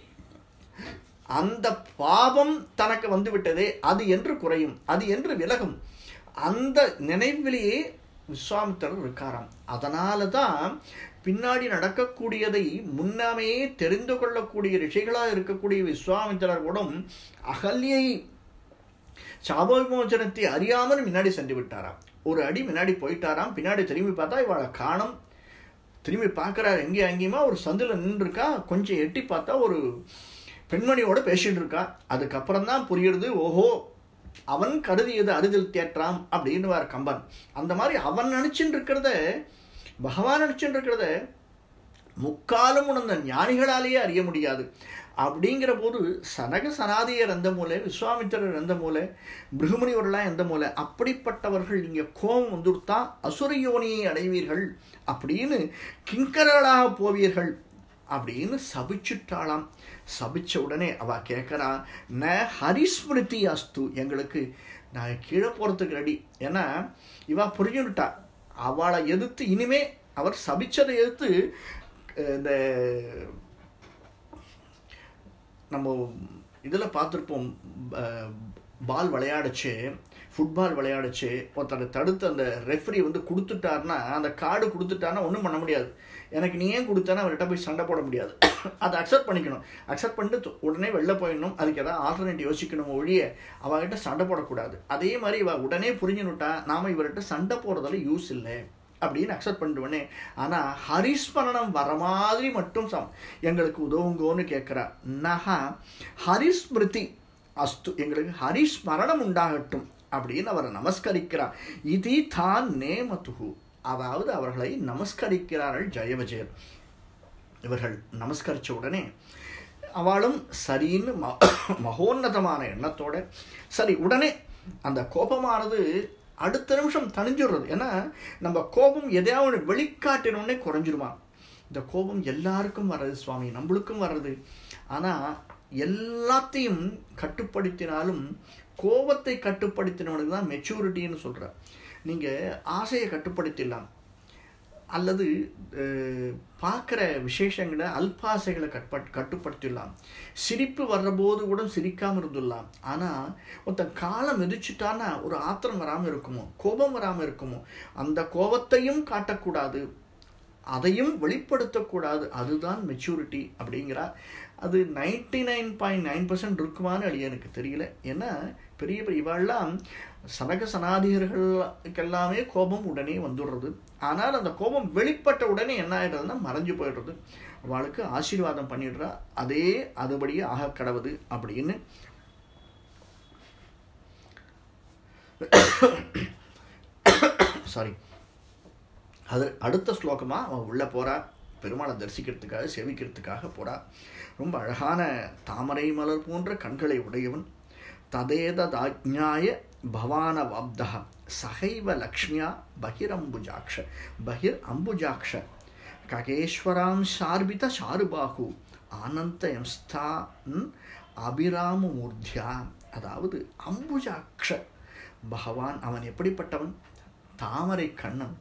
அந்த பாவம் தனக்கு வந்து விட்டதே அது என்று குறையும் அது என்று விலகும் அந்த நினைவிலேயே விஸ்வாமித்திரர் இருக்காராம் அதனால தான் பின்னாடி நடக்கக்கூடியதை முன்னாமே தெரிந்து கொள்ளக்கூடிய ரிஷிகளாக இருக்கக்கூடிய விஸ்வாமித்திரர் கூட அகல்யை சாபவிமோச்சனத்தை அறியாமல் முன்னாடி சென்று விட்டாராம் ஒரு அடி முன்னாடி போயிட்டாராம் பின்னாடி திரும்பி பார்த்தா இவளை காணும் திரும்பி பார்க்குறாரு எங்கேயும் அங்கேயுமா ஒரு சந்தில் நின்றுருக்கா கொஞ்சம் எட்டி பார்த்தா ஒரு பெண்மணியோட பேசிட்டு இருக்கா அதுக்கப்புறம் தான் புரியுறது ஓஹோ அவன் கருதியது அறுதில் தேற்றாம் அப்படின்னு கம்பன் அந்த மாதிரி அவன் நினச்சின்னு இருக்கிறத பகவான் நினச்சின்னு இருக்கிறத முக்காலும் உணர்ந்த ஞானிகளாலேயே அறிய முடியாது அப்படிங்கிற போது சனக சனாதியர் எந்த மூலை விஸ்வாமித்திரர் எந்த மூலை பிருகுமணிவர்களாம் எந்த மூலை அப்படிப்பட்டவர்கள் இங்கே கோபம் வந்துடுத்தா அசுரயோனியை அடைவீர்கள் அப்படின்னு கிங்கரர்களாக போவீர்கள் அப்படின்னு சபிச்சுட்டாளாம் சபிச்ச உடனே அவ கேட்குறா ந ஹரிஸ்மிருதி அஸ்து எங்களுக்கு நான் கீழே போகிறதுக்கு ரெடி ஏன்னா இவா புரிஞ்சுட்டா அவளை எதிர்த்து இனிமே அவர் சபிச்சதை எதிர்த்து இந்த நம்ம இதில் பார்த்துருப்போம் பால் விளையாடுச்சு ஃபுட்பால் விளையாடுச்சு ஒருத்தரை தடுத்து அந்த ரெஃப்ரி வந்து கொடுத்துட்டாருன்னா அந்த கார்டு கொடுத்துட்டாருன்னா ஒன்றும் பண்ண முடியாது எனக்கு நீ ஏன் கொடுத்தேன்னா அவர்கிட்ட போய் சண்டை போட முடியாது அதை அக்செப்ட் பண்ணிக்கணும் அக்செப்ட் பண்ணிட்டு உடனே வெளில போயிடணும் அதுக்கு எதாவது ஆல்டர்னேட்டிவ் யோசிக்கணும் ஒழிய அவகிட்ட சண்டை போடக்கூடாது அதே மாதிரி இவ உடனே புரிஞ்சுனுட்டா நாம் இவர்கிட்ட சண்டை போடுறதால யூஸ் இல்லை அப்படின்னு அக்செப்ட் பண்ணிடுவேனே ஆனால் ஹரிஸ்மரணம் வர மாதிரி மட்டும் சம் எங்களுக்கு உதவுங்கோன்னு கேட்குறா நகா ஹரிஸ்மிருதி அஸ்து எங்களுக்கு ஹரிஸ்மரணம் உண்டாகட்டும் அப்படின்னு அவரை நமஸ்கரிக்கிறார் இது தான் நேமதுகு அதாவது அவர்களை நமஸ்கரிக்கிறார்கள் ஜெயவிஜயர் இவர்கள் நமஸ்கரித்த உடனே அவளும் சரின்னு ம மகோன்னதமான எண்ணத்தோட சரி உடனே அந்த கோபமானது அடுத்த நிமிஷம் தணிஞ்சிடுறது ஏன்னா நம்ம கோபம் எதையாவது வெளிக்காட்டினோடனே குறைஞ்சிருமா இந்த கோபம் எல்லாருக்கும் வர்றது சுவாமி நம்மளுக்கும் வர்றது ஆனால் எல்லாத்தையும் கட்டுப்படுத்தினாலும் கோபத்தை கட்டுப்படுத்தினவனுக்கு தான் மெச்சூரிட்டின்னு சொல்கிறார் நீங்கள் ஆசையை கட்டுப்படுத்திடலாம் அல்லது பார்க்குற விசேஷங்களை அல்பாசைகளை கட்பட் கட்டுப்படுத்திடலாம் சிரிப்பு வர்றபோது கூட சிரிக்காமல் இருந்துடலாம் ஆனால் ஒருத்தன் காலம் எதிர்ச்சிட்டான்னா ஒரு ஆத்திரம் வராமல் இருக்குமோ கோபம் வராமல் இருக்குமோ அந்த கோபத்தையும் காட்டக்கூடாது அதையும் வெளிப்படுத்தக்கூடாது அதுதான் மெச்சூரிட்டி அப்படிங்கிறார் அது ninety nine point nine percent இருக்குமான்னு அழிய எனக்கு தெரியல ஏன்னா பெரிய பெரிய இவாள்லாம் சனக சனாதிகர்களுக்கெல்லாமே கோபம் உடனே வந்துடுறது ஆனால் அந்த கோபம் வெளிப்பட்ட உடனே என்ன ஆயிடுறதுன்னா மறைஞ்சு போயிடுறது அவளுக்கு ஆசீர்வாதம் பண்ணிடுறா அதே அதுபடியே ஆக கடவுது அப்படின்னு சாரி அது அடுத்த ஸ்லோகமாக அவன் உள்ளே போகிறா பெருமாளை தரிசிக்கிறதுக்காக செவிக்கிறதுக்காக போகிறா ரொம்ப அழகான தாமரை மலர் போன்ற கண்களை உடையவன் ததேததாஜ்ஞாய பவான வாப்தா சகைவ லக்ஷ்மியா பகிரம்புஜாக்ஷ பகிர் அம்புஜாக்ஷ ககேஸ்வராம் சார்பித சாருபாகு ஆனந்த எம்ஸ்தான் அபிராமமூர்த்தியா அதாவது அம்புஜாக்ஷ பகவான் அவன் எப்படிப்பட்டவன் தாமரை கண்ணன்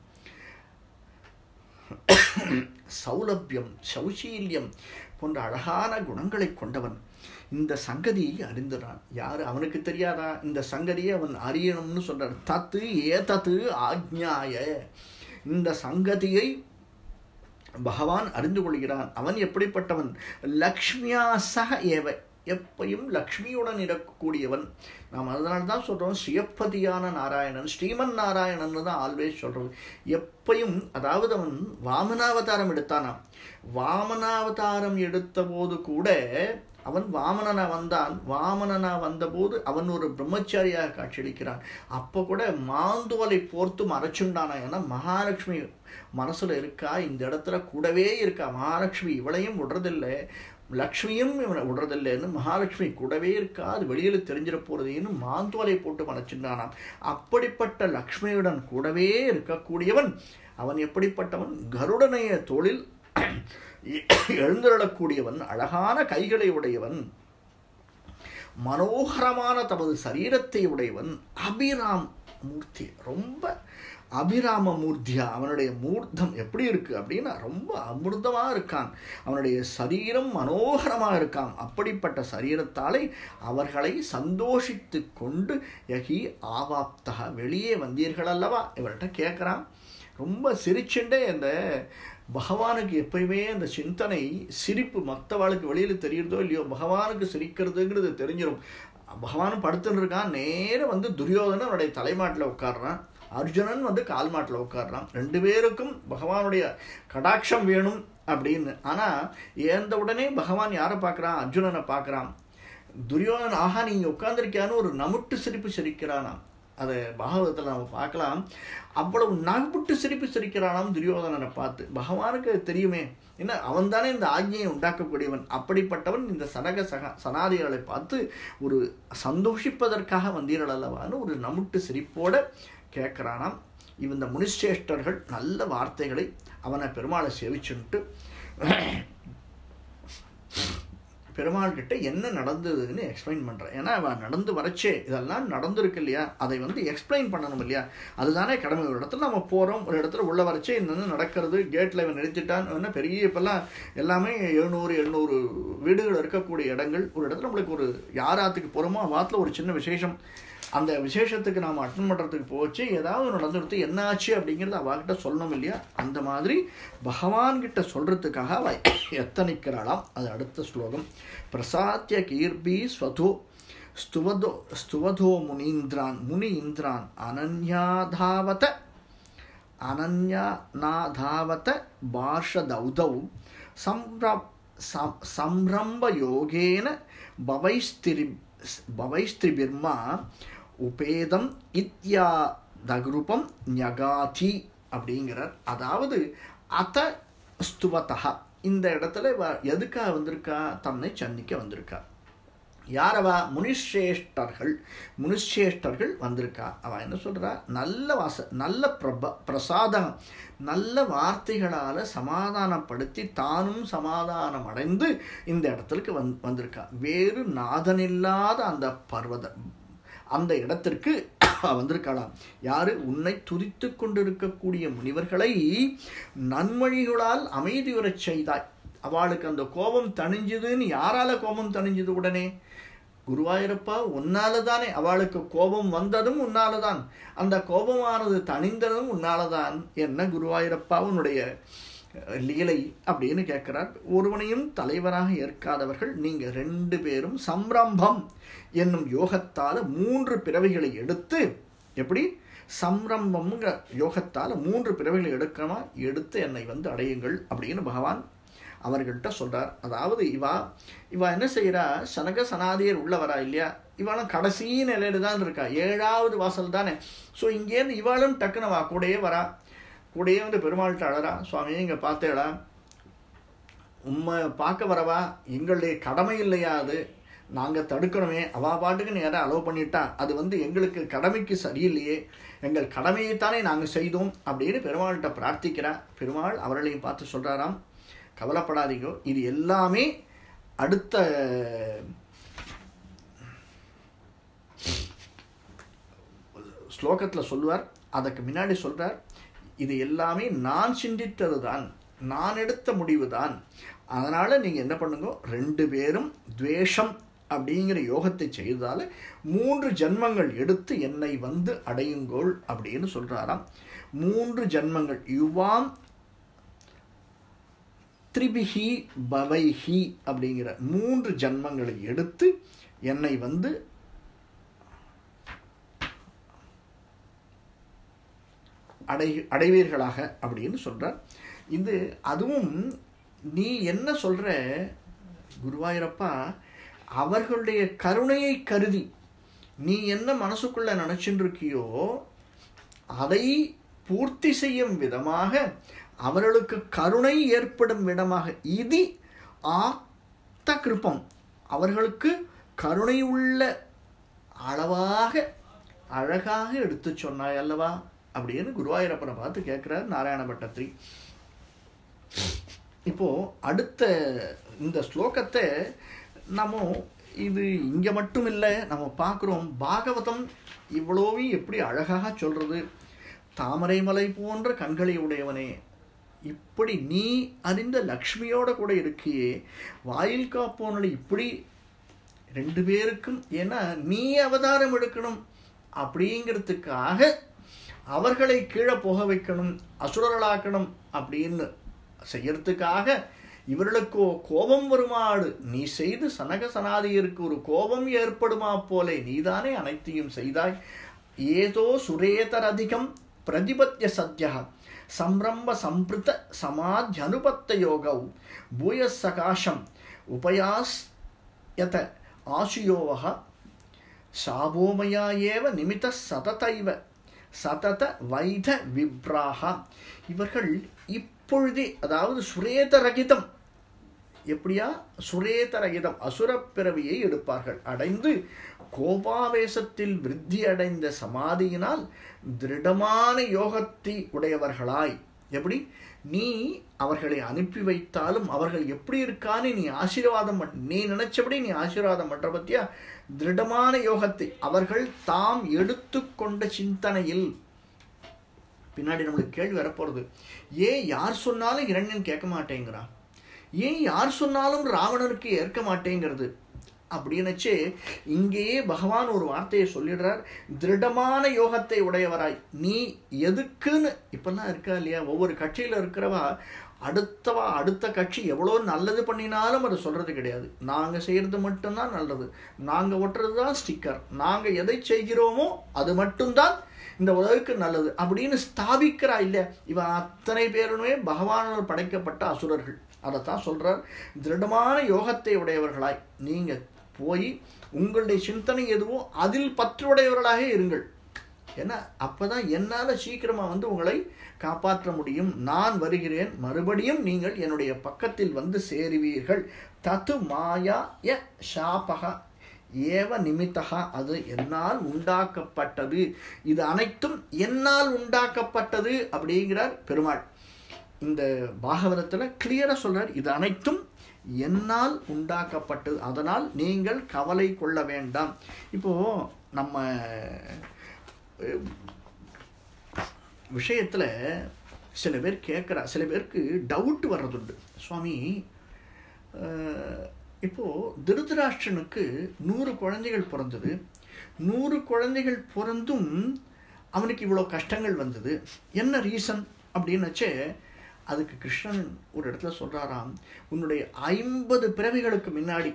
சௌலபியம் சௌசீல்யம் போன்ற அழகான குணங்களை கொண்டவன் இந்த சங்கதியை அறிந்துறான் யார் அவனுக்கு தெரியாதா இந்த சங்கதியை அவன் அறியணும்னு சொல்றார் தத்து ஏ தத்து ஆக்ஞாய இந்த சங்கதியை பகவான் அறிந்து கொள்கிறான் அவன் எப்படிப்பட்டவன் லக்ஷ்மியா சக ஏவ எப்பையும் லக்ஷ்மியுடன் இருக்கக்கூடியவன் நாம் அதனால தான் சொல்கிறோம் ஸ்ரீயப்பதியான நாராயணன் ஸ்ரீமன் நாராயணன் தான் ஆல்வேஸ் சொல்கிறோம் எப்பையும் அதாவது அவன் வாமனாவதாரம் எடுத்தானாம் வாமனாவதாரம் எடுத்த போது கூட அவன் வாமனனா வந்தான் வாமனனா வந்தபோது அவன் ஒரு பிரம்மச்சாரியாக காட்சியளிக்கிறான் அப்போ கூட மாந்தோலை போர்த்து மறைச்சுண்டானா ஏன்னா மகாலட்சுமி மனசுல இருக்கா இந்த இடத்துல கூடவே இருக்கா மகாலட்சுமி இவளையும் விடுறதில்லை லக்ஷ்மியும் இவனை விடுறதில்லைன்னு மகாலட்சுமி கூடவே இருக்காது வெளியில் தெரிஞ்சிட போகிறதேன்னு மாந்தோலை போட்டு மறைச்சிருந்தானாம் அப்படிப்பட்ட லக்ஷ்மியுடன் கூடவே இருக்கக்கூடியவன் அவன் எப்படிப்பட்டவன் கருடனைய தோளில் எழுந்தருளக்கூடியவன் அழகான கைகளை உடையவன் மனோகரமான தமது சரீரத்தை உடையவன் அபிராம் மூர்த்தி ரொம்ப அபிராம மூர்த்தியா அவனுடைய மூர்த்தம் எப்படி இருக்கு அப்படின்னா ரொம்ப அமிர்தமா இருக்கான் அவனுடைய சரீரம் மனோகரமாக இருக்கான் அப்படிப்பட்ட சரீரத்தாலே அவர்களை சந்தோஷித்து கொண்டு யகி ஆவாப்தா வெளியே வந்தீர்கள் அல்லவா இவர்கிட்ட கேட்குறான் ரொம்ப சிரிச்சுண்டே அந்த பகவானுக்கு எப்பயுமே அந்த சிந்தனை சிரிப்பு மற்றவாளுக்கு வெளியில் தெரியுறதோ இல்லையோ பகவானுக்கு சிரிக்கிறதுங்கிறது தெரிஞ்சிடும் பகவான் படுத்துன்னு இருக்கான் நேரம் வந்து துரியோதனன் அவனுடைய தலைமாட்டில் உட்காடுறான் அர்ஜுனன் வந்து கால் மாட்டில் உட்காடுறான் ரெண்டு பேருக்கும் பகவானுடைய கடாட்சம் வேணும் அப்படின்னு ஆனால் ஏந்த உடனே பகவான் யாரை பார்க்குறான் அர்ஜுனனை பார்க்குறான் துரியோதன் ஆஹா நீங்கள் உட்காந்துருக்கியான்னு ஒரு நமுட்டு சிரிப்பு சிரிக்கிறானாம் அதை பாகவதத்தில் நம்ம பார்க்கலாம் அவ்வளவு நகுப்புட்டு சிரிப்பு சிரிக்கிறானாம் துரியோதனனை பார்த்து பகவானுக்கு தெரியுமே என்ன அவன் தானே இந்த ஆజ్ఞையை உண்டாக்கக்கூடியவன் அப்படிப்பட்டவன் இந்த சனக சக சனாதிகளை பார்த்து ஒரு சந்தோஷிப்பதற்காக வந்தீர்கள் அல்லவான்னு ஒரு நமுட்டு சிரிப்போட கேட்குறானாம் இந்த முனிஷ்டேஷ்டர்கள் நல்ல வார்த்தைகளை அவனை பெருமாளை சேவிச்சுன்ட்டு பெருமாள் கிட்ட என்ன நடந்ததுன்னு எக்ஸ்பிளைன் பண்ணுறேன் ஏன்னா அவன் நடந்து வரச்சே இதெல்லாம் நடந்திருக்கு இல்லையா அதை வந்து எக்ஸ்பிளைன் பண்ணணும் இல்லையா அதுதானே கடமை ஒரு இடத்துல நம்ம போகிறோம் ஒரு இடத்துல உள்ள வரச்சே இந்த நடக்கிறது கேட்டில் இவன் நிறுத்திட்டான் பெரிய இப்போல்லாம் எல்லாமே எழுநூறு எண்ணூறு வீடுகள் இருக்கக்கூடிய இடங்கள் ஒரு இடத்துல நம்மளுக்கு ஒரு யார் ஆற்றுக்கு போகிறோமோ வாரத்தில் ஒரு சின்ன விசேஷம் அந்த விசேஷத்துக்கு நாம் அட்டன் பண்ணுறதுக்கு போச்சு ஏதாவது நடந்துடுத்து என்ன ஆச்சு அப்படிங்கிறத அவகிட்ட சொல்லணும் இல்லையா அந்த மாதிரி பகவான்கிட்ட சொல்கிறதுக்காக அவ எத்தனைக்கிறாளாம் அது அடுத்த ஸ்லோகம் பிரசாத்திய கீர்பி ஸ்வதோ ஸ்துவதோ ஸ்துவதோ முனீந்திரான் முனி இந்திரான் அனன்யாதாவத அனன்யாநாதாவத பார்ஷதௌதௌ சம்ர சம்ரம்பயோகேன பவைஸ்திரி பவைஸ்திரிபிர்மா உபேதம் இத்யாதகுருபம் ஞகாதி அப்படிங்கிறார் அதாவது அத ஸ்துவதா இந்த இடத்துல எதுக்காக வந்திருக்கா தன்னை சந்திக்க வந்திருக்கா யாரவா முனிஷ்ரேஷ்டர்கள் முனிஷ்ரேஷ்டர்கள் வந்திருக்கா அவ என்ன சொல்றா நல்ல வாச நல்ல பிரப பிரசாதம் நல்ல வார்த்தைகளால் சமாதானப்படுத்தி தானும் சமாதானம் அடைந்து இந்த இடத்துக்கு வந் வந்திருக்கா வேறு நாதனில்லாத அந்த பர்வத அந்த இடத்திற்கு வந்திருக்கலாம் யாரு உன்னை துதித்து கொண்டிருக்கக்கூடிய முனிவர்களை நன்மொழிகளால் அமைதியுறச் செய்தாய் அவளுக்கு அந்த கோபம் தணிஞ்சதுன்னு யாரால கோபம் தணிஞ்சது உடனே குருவாயூரப்பா உன்னால தானே அவளுக்கு கோபம் வந்ததும் உன்னால தான் அந்த கோபமானது தணிந்ததும் உன்னால தான் என்ன குருவாயூரப்பா உன்னுடைய லீலை அப்படின்னு கேட்கிறார் ஒருவனையும் தலைவராக ஏற்காதவர்கள் நீங்க ரெண்டு பேரும் சம்ரம்பம் என்னும் யோகத்தால மூன்று பிறவைகளை எடுத்து எப்படி சம்ரம்பம்ங்கிற யோகத்தால் மூன்று பிறவைகளை எடுக்கணுமா எடுத்து என்னை வந்து அடையுங்கள் அப்படின்னு பகவான் அவர்கள்ட்ட சொல்கிறார் அதாவது இவா இவா என்ன செய்கிறா சனக சனாதியர் உள்ள வரா இல்லையா இவாளும் கடைசி நிலையில தான் இருக்கா ஏழாவது வாசல் தானே ஸோ இங்கேருந்து இவாளும் டக்குன்னு வா கூடயே வரா கூடயே வந்து பெருமாள்கிட்ட அழறா சுவாமி இங்கே பார்த்தேடா உண்மை பார்க்க வரவா எங்களுடைய கடமை இல்லையா அது நாங்கள் தடுக்கணுமே அவா பாட்டுக்கு நேராக அலோவ் பண்ணிட்டா அது வந்து எங்களுக்கு கடமைக்கு சரியில்லையே எங்கள் கடமையைத்தானே நாங்கள் செய்தோம் அப்படின்னு பெருமாள்கிட்ட பிரார்த்திக்கிறா பெருமாள் அவர்களையும் பார்த்து சொல்கிறாராம் கவலைப்படாதீங்க இது எல்லாமே அடுத்த ஸ்லோகத்தில் சொல்லுவார் அதற்கு முன்னாடி சொல்கிறார் இது எல்லாமே நான் சிந்தித்தது தான் நான் எடுத்த முடிவு தான் அதனால் நீங்கள் என்ன பண்ணுங்க ரெண்டு பேரும் துவேஷம் அப்படிங்கிற யோகத்தை செய்ததால் மூன்று ஜென்மங்கள் எடுத்து என்னை வந்து அடையுங்கோள் அப்படின்னு சொல்கிறாராம் மூன்று ஜென்மங்கள் யுவாம் த்ரிபிஹி பவைஹி அப்படிங்கிற மூன்று ஜன்மங்களை எடுத்து என்னை வந்து அடை அடைவீர்களாக அப்படின்னு சொல்கிறார் இது அதுவும் நீ என்ன சொல்கிற குருவாயூரப்பா அவர்களுடைய கருணையை கருதி நீ என்ன மனசுக்குள்ள நினச்சிட்டு இருக்கியோ அதை பூர்த்தி செய்யும் விதமாக அவர்களுக்கு கருணை ஏற்படும் விதமாக இது ஆ அனந்த கிருப்பம் அவர்களுக்கு கருணை உள்ள அளவாக அழகாக எடுத்து சொன்னாய் அல்லவா அப்படின்னு குருவாயூரப்பனை பார்த்து கேட்கிறார் நாராயண பட்டத்திரி இப்போ அடுத்த இந்த ஸ்லோகத்தை நம்ம இது இங்கே மட்டும் இல்லை நம்ம பார்க்குறோம் பாகவதம் இவ்வளோவையும் எப்படி அழகாக சொல்றது தாமரை மலை போன்ற கண்களை உடையவனே இப்படி நீ அறிந்த லக்ஷ்மியோட கூட இருக்கியே வாயில் காப்போனடி இப்படி ரெண்டு பேருக்கும் ஏன்னா நீ அவதாரம் எடுக்கணும் அப்படிங்கிறதுக்காக அவர்களை கீழே போக வைக்கணும் அசுரர்களாக்கணும் அப்படின்னு செய்யறதுக்காக இவர்களுக்கோ கோபம் வருமாடு நீ செய்து சனக சனாதியருக்கு ஒரு கோபம் ஏற்படுமா போலே நீதானே அனைத்தையும் செய்தாய் ஏதோ சுரேதரதிகம் பிரதிபத்திய சத்யா சம்ரம்ப சம்பிருத்த சமாத்யனுபத்த யோகௌ பூய சகாசம் உபயாஸ் யத ஆசுயோவக சாபோமயா ஏவ நிமித்த சததைவ சதத வைத விப்ராக இவர்கள் இப்பொழுதே அதாவது சுரேதரகிதம் எப்படியா சுரேதரகிதம் அசுரப் பிறவியை எடுப்பார்கள் அடைந்து கோபாவேசத்தில் விருத்தி அடைந்த சமாதியினால் திருடமான யோகத்தை உடையவர்களாய் எப்படி நீ அவர்களை அனுப்பி வைத்தாலும் அவர்கள் எப்படி இருக்கான்னு நீ ஆசீர்வாதம் பண்ண நீ நினைச்சபடி நீ ஆசீர்வாதம் பண்ற பத்தியா திருடமான யோகத்தை அவர்கள் தாம் எடுத்துக்கொண்ட சிந்தனையில் பின்னாடி நம்மளுக்கு கேள்வி வரப்போறது ஏன் யார் சொன்னாலும் இரண்யன் கேட்க மாட்டேங்கிறான் ஏன் யார் சொன்னாலும் ராவணனுக்கு ஏற்க மாட்டேங்கிறது அப்படின்னுச்சு இங்கேயே பகவான் ஒரு வார்த்தையை சொல்லிடுறார் திருடமான யோகத்தை உடையவராய் நீ எதுக்குன்னு இப்பெல்லாம் இருக்கா இல்லையா ஒவ்வொரு கட்சியில் இருக்கிறவா அடுத்தவா அடுத்த கட்சி எவ்வளோ நல்லது பண்ணினாலும் அதை சொல்கிறது கிடையாது நாங்கள் செய்கிறது மட்டும்தான் நல்லது நாங்கள் ஒட்டுறது தான் ஸ்டிக்கர் நாங்கள் எதை செய்கிறோமோ அது மட்டும்தான் இந்த உலகுக்கு நல்லது அப்படின்னு ஸ்தாபிக்கிறா இல்லை இவன் அத்தனை பேருமே பகவானால் படைக்கப்பட்ட அசுரர்கள் அதைத்தான் சொல்றார் திருடமான யோகத்தை உடையவர்களாய் நீங்க போய் உங்களுடைய சிந்தனை எதுவோ அதில் பற்றுடையவர்களாக இருங்கள் ஏன்னா அப்பதான் என்னால சீக்கிரமா வந்து உங்களை காப்பாற்ற முடியும் நான் வருகிறேன் மறுபடியும் நீங்கள் என்னுடைய பக்கத்தில் வந்து சேருவீர்கள் தத்து மாயா ய சாபகா ஏவ நிமித்தகா அது என்னால் உண்டாக்கப்பட்டது இது அனைத்தும் என்னால் உண்டாக்கப்பட்டது அப்படிங்கிறார் பெருமாள் இந்த பாகவதத்தில் கிளியராக சொல்றார் இது அனைத்தும் என்னால் உண்டாக்கப்பட்டது அதனால் நீங்கள் கவலை கொள்ள வேண்டாம் இப்போ நம்ம விஷயத்தில் சில பேர் கேட்குறா சில பேருக்கு டவுட் வர்றதுண்டு சுவாமி இப்போது திருதராஷ்டிரனுக்கு நூறு குழந்தைகள் பிறந்தது நூறு குழந்தைகள் பிறந்தும் அவனுக்கு இவ்வளோ கஷ்டங்கள் வந்தது என்ன ரீசன் அப்படின்னுச்சே அதுக்கு கிருஷ்ணன் ஒரு இடத்துல சொல்கிறாராம் உன்னுடைய ஐம்பது பிறவிகளுக்கு முன்னாடி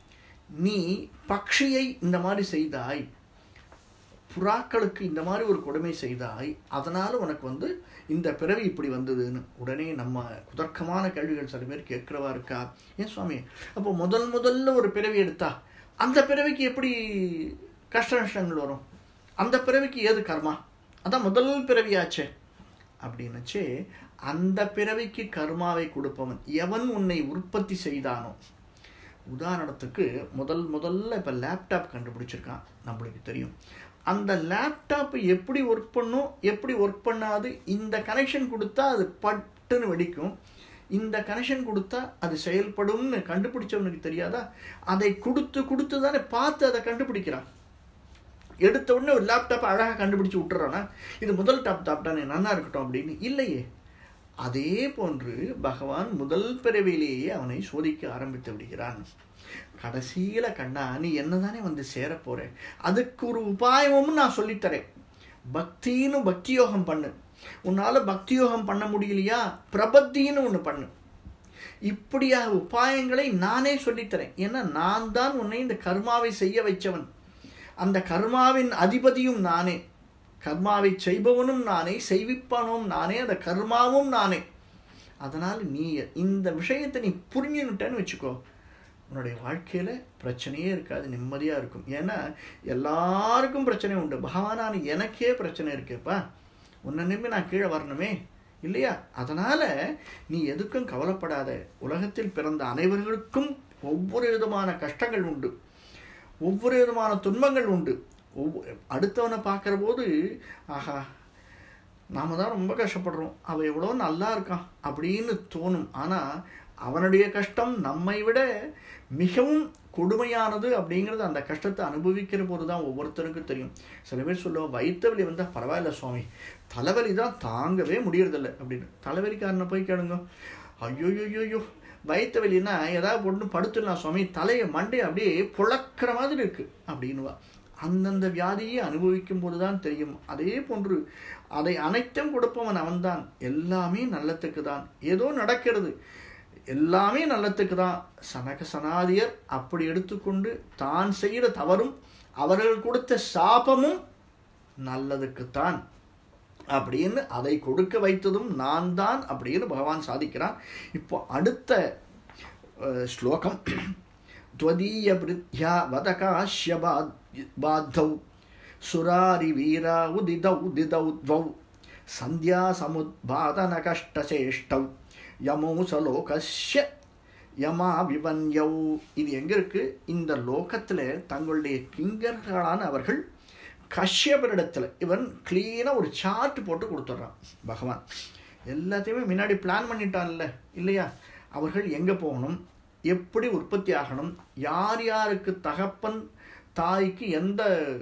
நீ பக்ஷியை இந்த மாதிரி செய்தாய் புறாக்களுக்கு இந்த மாதிரி ஒரு கொடுமை செய்தாய் அதனால் உனக்கு வந்து இந்த பிறவி இப்படி வந்ததுன்னு உடனே நம்ம குதர்க்கமான கேள்விகள் சில பேர் கேட்குறவா இருக்கா ஏன் சுவாமி அப்போ முதல் முதல்ல ஒரு பிறவி எடுத்தா அந்த பிறவிக்கு எப்படி கஷ்ட நஷ்டங்கள் வரும் அந்த பிறவிக்கு ஏது கர்மா அதான் முதல் பிறவியாச்சே அப்படின்னுச்சு அந்த பிறவிக்கு கர்மாவை கொடுப்பவன் எவன் உன்னை உற்பத்தி செய்தானோ உதாரணத்துக்கு முதல் முதல்ல இப்போ லேப்டாப் கண்டுபிடிச்சிருக்கான் நம்மளுக்கு தெரியும் அந்த லேப்டாப் எப்படி ஒர்க் பண்ணும் எப்படி ஒர்க் பண்ணாது இந்த கனெக்ஷன் கொடுத்தா அது பட்டுன்னு வெடிக்கும் இந்த கனெக்ஷன் கொடுத்தா அது செயல்படும்னு கண்டுபிடிச்சவனுக்கு தெரியாதா அதை கொடுத்து கொடுத்து தானே பார்த்து அதை கண்டுபிடிக்கிறான் எடுத்த உடனே ஒரு லேப்டாப் அழகாக கண்டுபிடிச்சு விட்டுறானா இது முதல் டாப் டாப் தானே நல்லா இருக்கட்டும் அப்படின்னு இல்லையே அதே போன்று பகவான் முதல் பிறவிலேயே அவனை சோதிக்க ஆரம்பித்து விடுகிறான் கடைசியில் கண்ணா நீ என்னதானே வந்து சேர போற அதுக்கு ஒரு உபாயமும் நான் சொல்லித்தரேன் பக்தின்னு பக்தி யோகம் பண்ணு உன்னால பக்தி யோகம் பண்ண முடியலையா பிரபத்தின்னு ஒன்று பண்ணு இப்படியாக உபாயங்களை நானே சொல்லித்தரேன் ஏன்னா நான் தான் உன்னை இந்த கர்மாவை செய்ய வைச்சவன் அந்த கர்மாவின் அதிபதியும் நானே கர்மாவை செய்பவனும் நானே செய்விப்பவனும் நானே அந்த கர்மாவும் நானே அதனால் நீ இந்த விஷயத்தை நீ புரிஞ்சுன்னுட்டேன்னு வச்சுக்கோ உன்னுடைய வாழ்க்கையில் பிரச்சனையே இருக்காது நிம்மதியாக இருக்கும் ஏன்னா எல்லாருக்கும் பிரச்சனை உண்டு பகவானான எனக்கே பிரச்சனை இருக்கேப்பா உன்னை நம்பி நான் கீழே வரணுமே இல்லையா அதனால் நீ எதுக்கும் கவலைப்படாத உலகத்தில் பிறந்த அனைவர்களுக்கும் ஒவ்வொரு விதமான கஷ்டங்கள் உண்டு ஒவ்வொரு விதமான துன்பங்கள் உண்டு ஒவ்வொ அடுத்தவனை பார்க்குற போது ஆஹா நாம தான் ரொம்ப கஷ்டப்படுறோம் அவன் எவ்வளோ நல்லா இருக்கான் அப்படின்னு தோணும் ஆனால் அவனுடைய கஷ்டம் நம்மை விட மிகவும் கொடுமையானது அப்படிங்கிறது அந்த கஷ்டத்தை அனுபவிக்கிற போது தான் ஒவ்வொருத்தருக்கும் தெரியும் சில பேர் சொல்லுவோம் வயிற்று வலி வந்தால் பரவாயில்ல சுவாமி தலைவலி தான் தாங்கவே முடியறதில்ல அப்படின்னு தலைவலிக்காரனை போய் கேளுங்க ஐயோ ஐயோ வயிற்று வலின்னா ஏதாவது போட்டு படுத்துடலாம் சுவாமி தலையை மண்டை அப்படியே புழக்கிற மாதிரி இருக்கு அப்படின்னுவா அந்தந்த வியாதியை அனுபவிக்கும் போது தான் தெரியும் அதே போன்று அதை அனைத்தும் கொடுப்பவன் அவன்தான் எல்லாமே நல்லத்துக்கு தான் ஏதோ நடக்கிறது எல்லாமே நல்லத்துக்கு தான் சனக சனாதியர் அப்படி எடுத்துக்கொண்டு தான் செய்கிற தவறும் அவர்கள் கொடுத்த சாபமும் நல்லதுக்குத்தான் அப்படின்னு அதை கொடுக்க வைத்ததும் நான் தான் அப்படின்னு பகவான் சாதிக்கிறான் இப்போ அடுத்த அஹ், ஸ்லோகம் त्वदीय वृद्ध्या वदकाश्य बाद्धौ सुरारि वीरा उदितौ दिदौ द्वौ सन्ध्यासमुद्बादनकष्टचेष्टौ யமோ சலோகஸ்ய யமா விவன்யௌ இது எங்க இருக்கு இந்த லோகத்துல தங்களுடைய கிங்கர்களான அவர்கள் கஷ்யபரிடத்துல இவன் கிளீனாக ஒரு சார்ட் போட்டு கொடுத்துட்றான் பகவான் எல்லாத்தையுமே முன்னாடி பிளான் பண்ணிட்டான்ல இல்லையா அவர்கள் எங்கே போகணும் எப்படி உற்பத்தி ஆகணும் யார் யாருக்கு தகப்பன் தாய்க்கு எந்த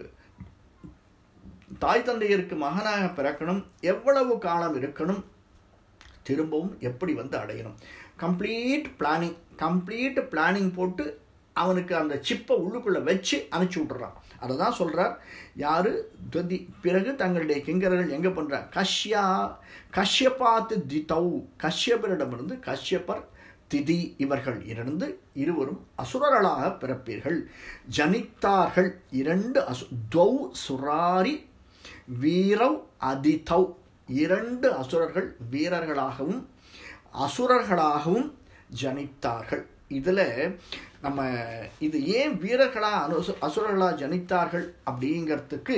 தாய் தந்தையருக்கு மகனாக பிறக்கணும் எவ்வளவு காலம் இருக்கணும் திரும்பவும் எப்படி வந்து அடையணும் கம்ப்ளீட் பிளானிங் கம்ப்ளீட் பிளானிங் போட்டு அவனுக்கு அந்த சிப்பை உள்ளுக்குள்ளே வச்சு அனுப்பிச்சி விட்டுறான் அதை தான் சொல்கிறார் யார் துவதி பிறகு தங்களுடைய கிங்கரர்கள் எங்கே பண்ணுறார் கஷ்யா கஷ்யபாத்து திதௌ கஷ்யபரிடமிருந்து கஷ்யப்பர் திதி இவர்கள் இரண்டு இருவரும் அசுரர்களாக பிறப்பீர்கள் ஜனித்தார்கள் இரண்டு அசு துவௌ சுராரி வீரவ் அதிதௌ இரண்டு அசுரர்கள் வீரர்களாகவும் அசுரர்களாகவும் ஜனித்தார்கள் இதில் நம்ம இது ஏன் வீரர்களா அனு அசுரர்களா ஜனித்தார்கள் அப்படிங்கிறதுக்கு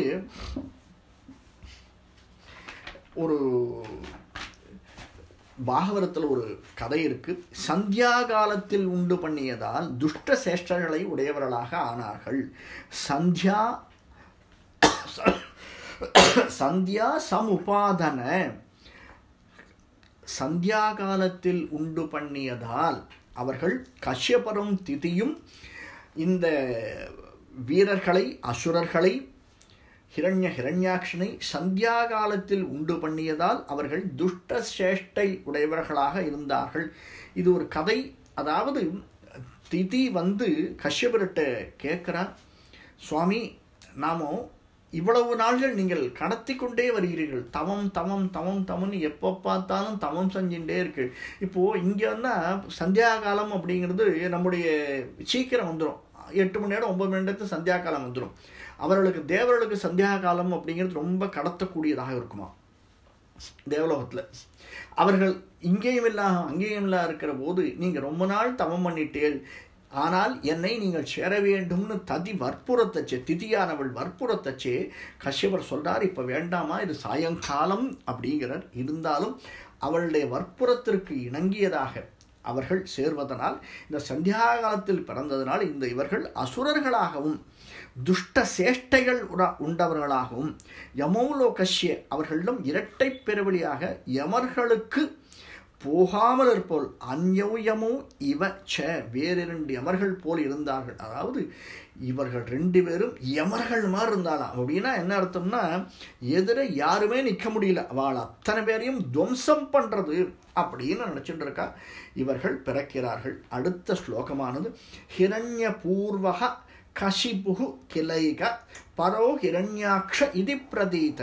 ஒரு பாகவரத்தில் ஒரு கதை இருக்கு சந்தியா காலத்தில் உண்டு பண்ணியதால் துஷ்ட சேஷ்டர்களை உடையவர்களாக ஆனார்கள் சந்தியா சந்தியா சமுபாதன சந்தியா காலத்தில் உண்டு பண்ணியதால் அவர்கள் கஷ்யபரும் திதியும் இந்த வீரர்களை அசுரர்களை ஹிரண்ய ஹிரண்யாட்சனை சந்தியா காலத்தில் உண்டு பண்ணியதால் அவர்கள் துஷ்ட சேஷ்டை உடையவர்களாக இருந்தார்கள் இது ஒரு கதை அதாவது திதி வந்து கஷ்யபர்கிட்ட கேட்குறா சுவாமி நாமோ இவ்வளவு நாள்கள் நீங்கள் கடத்தி கொண்டே வருகிறீர்கள் தவம் தவம் தவம் தவம்னு எப்போ பார்த்தாலும் தவம் செஞ்சுட்டே இருக்கு இப்போ இங்கே வந்து சந்தியா காலம் அப்படிங்கிறது நம்முடைய சீக்கிரம் வந்துடும் எட்டு மணி நேரம் ஒன்பது மணி நேரத்துக்கு சந்தியா காலம் வந்துடும் அவர்களுக்கு தேவர்களுக்கு சந்தியா காலம் அப்படிங்கிறது ரொம்ப கடத்தக்கூடியதாக இருக்குமா தேவலோகத்தில் அவர்கள் இங்கேயும் இல்லா அங்கேயும் இல்லா இருக்கிற போது நீங்கள் ரொம்ப நாள் தவம் பண்ணிட்டேன் ஆனால் என்னை நீங்கள் சேர வேண்டும்னு ததி வற்புறத்தச்சே திதியானவள் வற்புறத்தச்சே கஷ்யபர் சொல்றார் இப்போ வேண்டாமா இது சாயங்காலம் அப்படிங்கிறார் இருந்தாலும் அவளுடைய வற்புறத்திற்கு இணங்கியதாக அவர்கள் சேர்வதனால் இந்த சந்தியா காலத்தில் பிறந்ததனால் இந்த இவர்கள் அசுரர்களாகவும் துஷ்ட சேஷ்டைகள் உண்டவர்களாகவும் யமோலோகஷ்ய அவர்களிடம் இரட்டை பெருவழியாக யமர்களுக்கு போகாமல் இருப்போல் அந்யௌயமோ இவ ச வேறிரண்டு யமர்கள் போல் இருந்தார்கள் அதாவது இவர்கள் ரெண்டு பேரும் யமர்கள் மாதிரி இருந்தாலாம் அப்படின்னா என்ன அர்த்தம்னா எதிர யாருமே நிற்க முடியல அவள் அத்தனை பேரையும் துவம்சம் பண்ணுறது அப்படின்னு நினச்சிட்டு இருக்கா இவர்கள் பிறக்கிறார்கள் அடுத்த ஸ்லோகமானது ஹிரண்ய பூர்வக கஷிபுகு கிளைக பரோ ஹிரண்யாக்ஷ இது பிரதீத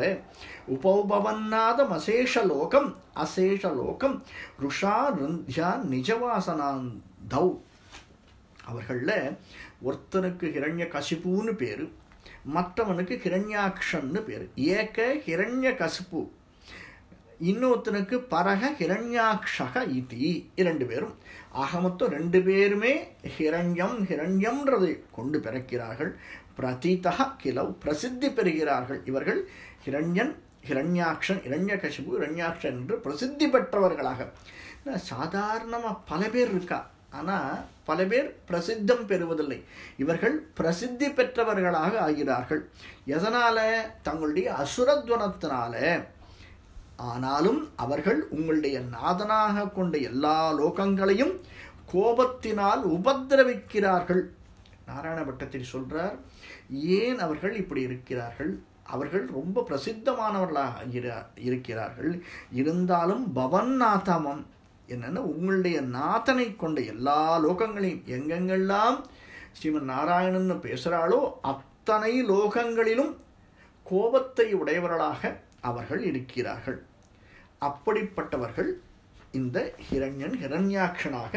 உபௌபவன்னாதமசேஷலோகம் அசேஷலோகம் ருஷா ருந்தியா நிஜவாசனாந்தௌ அவர்களில் ஒருத்தனுக்கு ஹிரண்ய கசிப்புன்னு பேர் மற்றவனுக்கு ஹிரண்யாக்ஷன்னு பேர் ஏக ஹிரண்ய கசிப்பு இன்னொருத்தனுக்கு பரக ஹிரண்யாக்ஷக இதி இரண்டு பேரும் ஆக மொத்தம் ரெண்டு பேருமே ஹிரண்யம் ஹிரண்யம்ன்றதை கொண்டு பிறக்கிறார்கள் பிரதீதக கிலவ் பிரசித்தி பெறுகிறார்கள் இவர்கள் ஹிரண்யன் ஹிரண்யாக்ஷன் இரண்யகசிபு இரண்யாக்ஷன் என்று பிரசித்தி பெற்றவர்களாக சாதாரணமாக பல பேர் இருக்கா ஆனால் பல பேர் பிரசித்தம் பெறுவதில்லை இவர்கள் பிரசித்தி பெற்றவர்களாக ஆகிறார்கள் எதனால தங்களுடைய அசுரத்வனத்தினால ஆனாலும் அவர்கள் உங்களுடைய நாதனாக கொண்ட எல்லா லோகங்களையும் கோபத்தினால் உபத்திரவிக்கிறார்கள் நாராயண பட்டத்தில் சொல்றார் ஏன் அவர்கள் இப்படி இருக்கிறார்கள் அவர்கள் ரொம்ப பிரசித்தமானவர்களாக இர- இருக்கிறார்கள் இருந்தாலும் பவன்னாதமம் என்னன்னா உங்களுடைய நாதனை கொண்ட எல்லா லோகங்களையும் எங்கெங்கெல்லாம் ஸ்ரீமன் நாராயணன் பேசுகிறாளோ அத்தனை லோகங்களிலும் கோபத்தை உடையவர்களாக அவர்கள் இருக்கிறார்கள் அப்படிப்பட்டவர்கள் இந்த ஹிரண்யன் ஹிரண்யாட்சனாக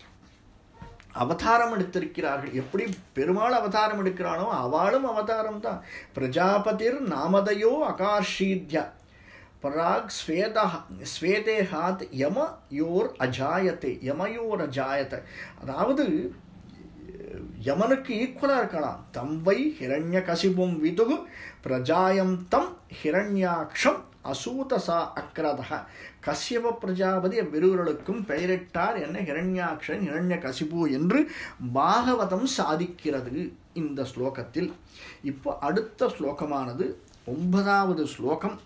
அவதாரம் எடுத்திருக்கிறார்கள் எப்படி பெருமாள் அவதாரம் எடுக்கிறானோ அவளும் அவதாரம் தான் பிரஜாபதிர் நாமதையோ அகார்ஷீத்யா பராக் ஸ்வேதா ஸ்வேதேஹாத் யம யோர் அஜாயத்தை யமயோர் அஜாயத்தை அதாவது யமனுக்கு ஈக்குவலாக இருக்கலாம் தம்வை ஹிரண்ய கசிபும் விதுகு பிரஜாயம் தம் ஹிரண்யாட்சம் அசூதசா அக்ரதக கசியப பிரஜாபதி அவ்விருவர்களுக்கும் பெயரிட்டார் என்ன ஹிரண்யாக்ஷன் ஹிரண்ய கசிபு என்று பாகவதம் சாதிக்கிறது இந்த ஸ்லோகத்தில் இப்போ அடுத்த ஸ்லோகமானது ஒன்பதாவது ஸ்லோகம்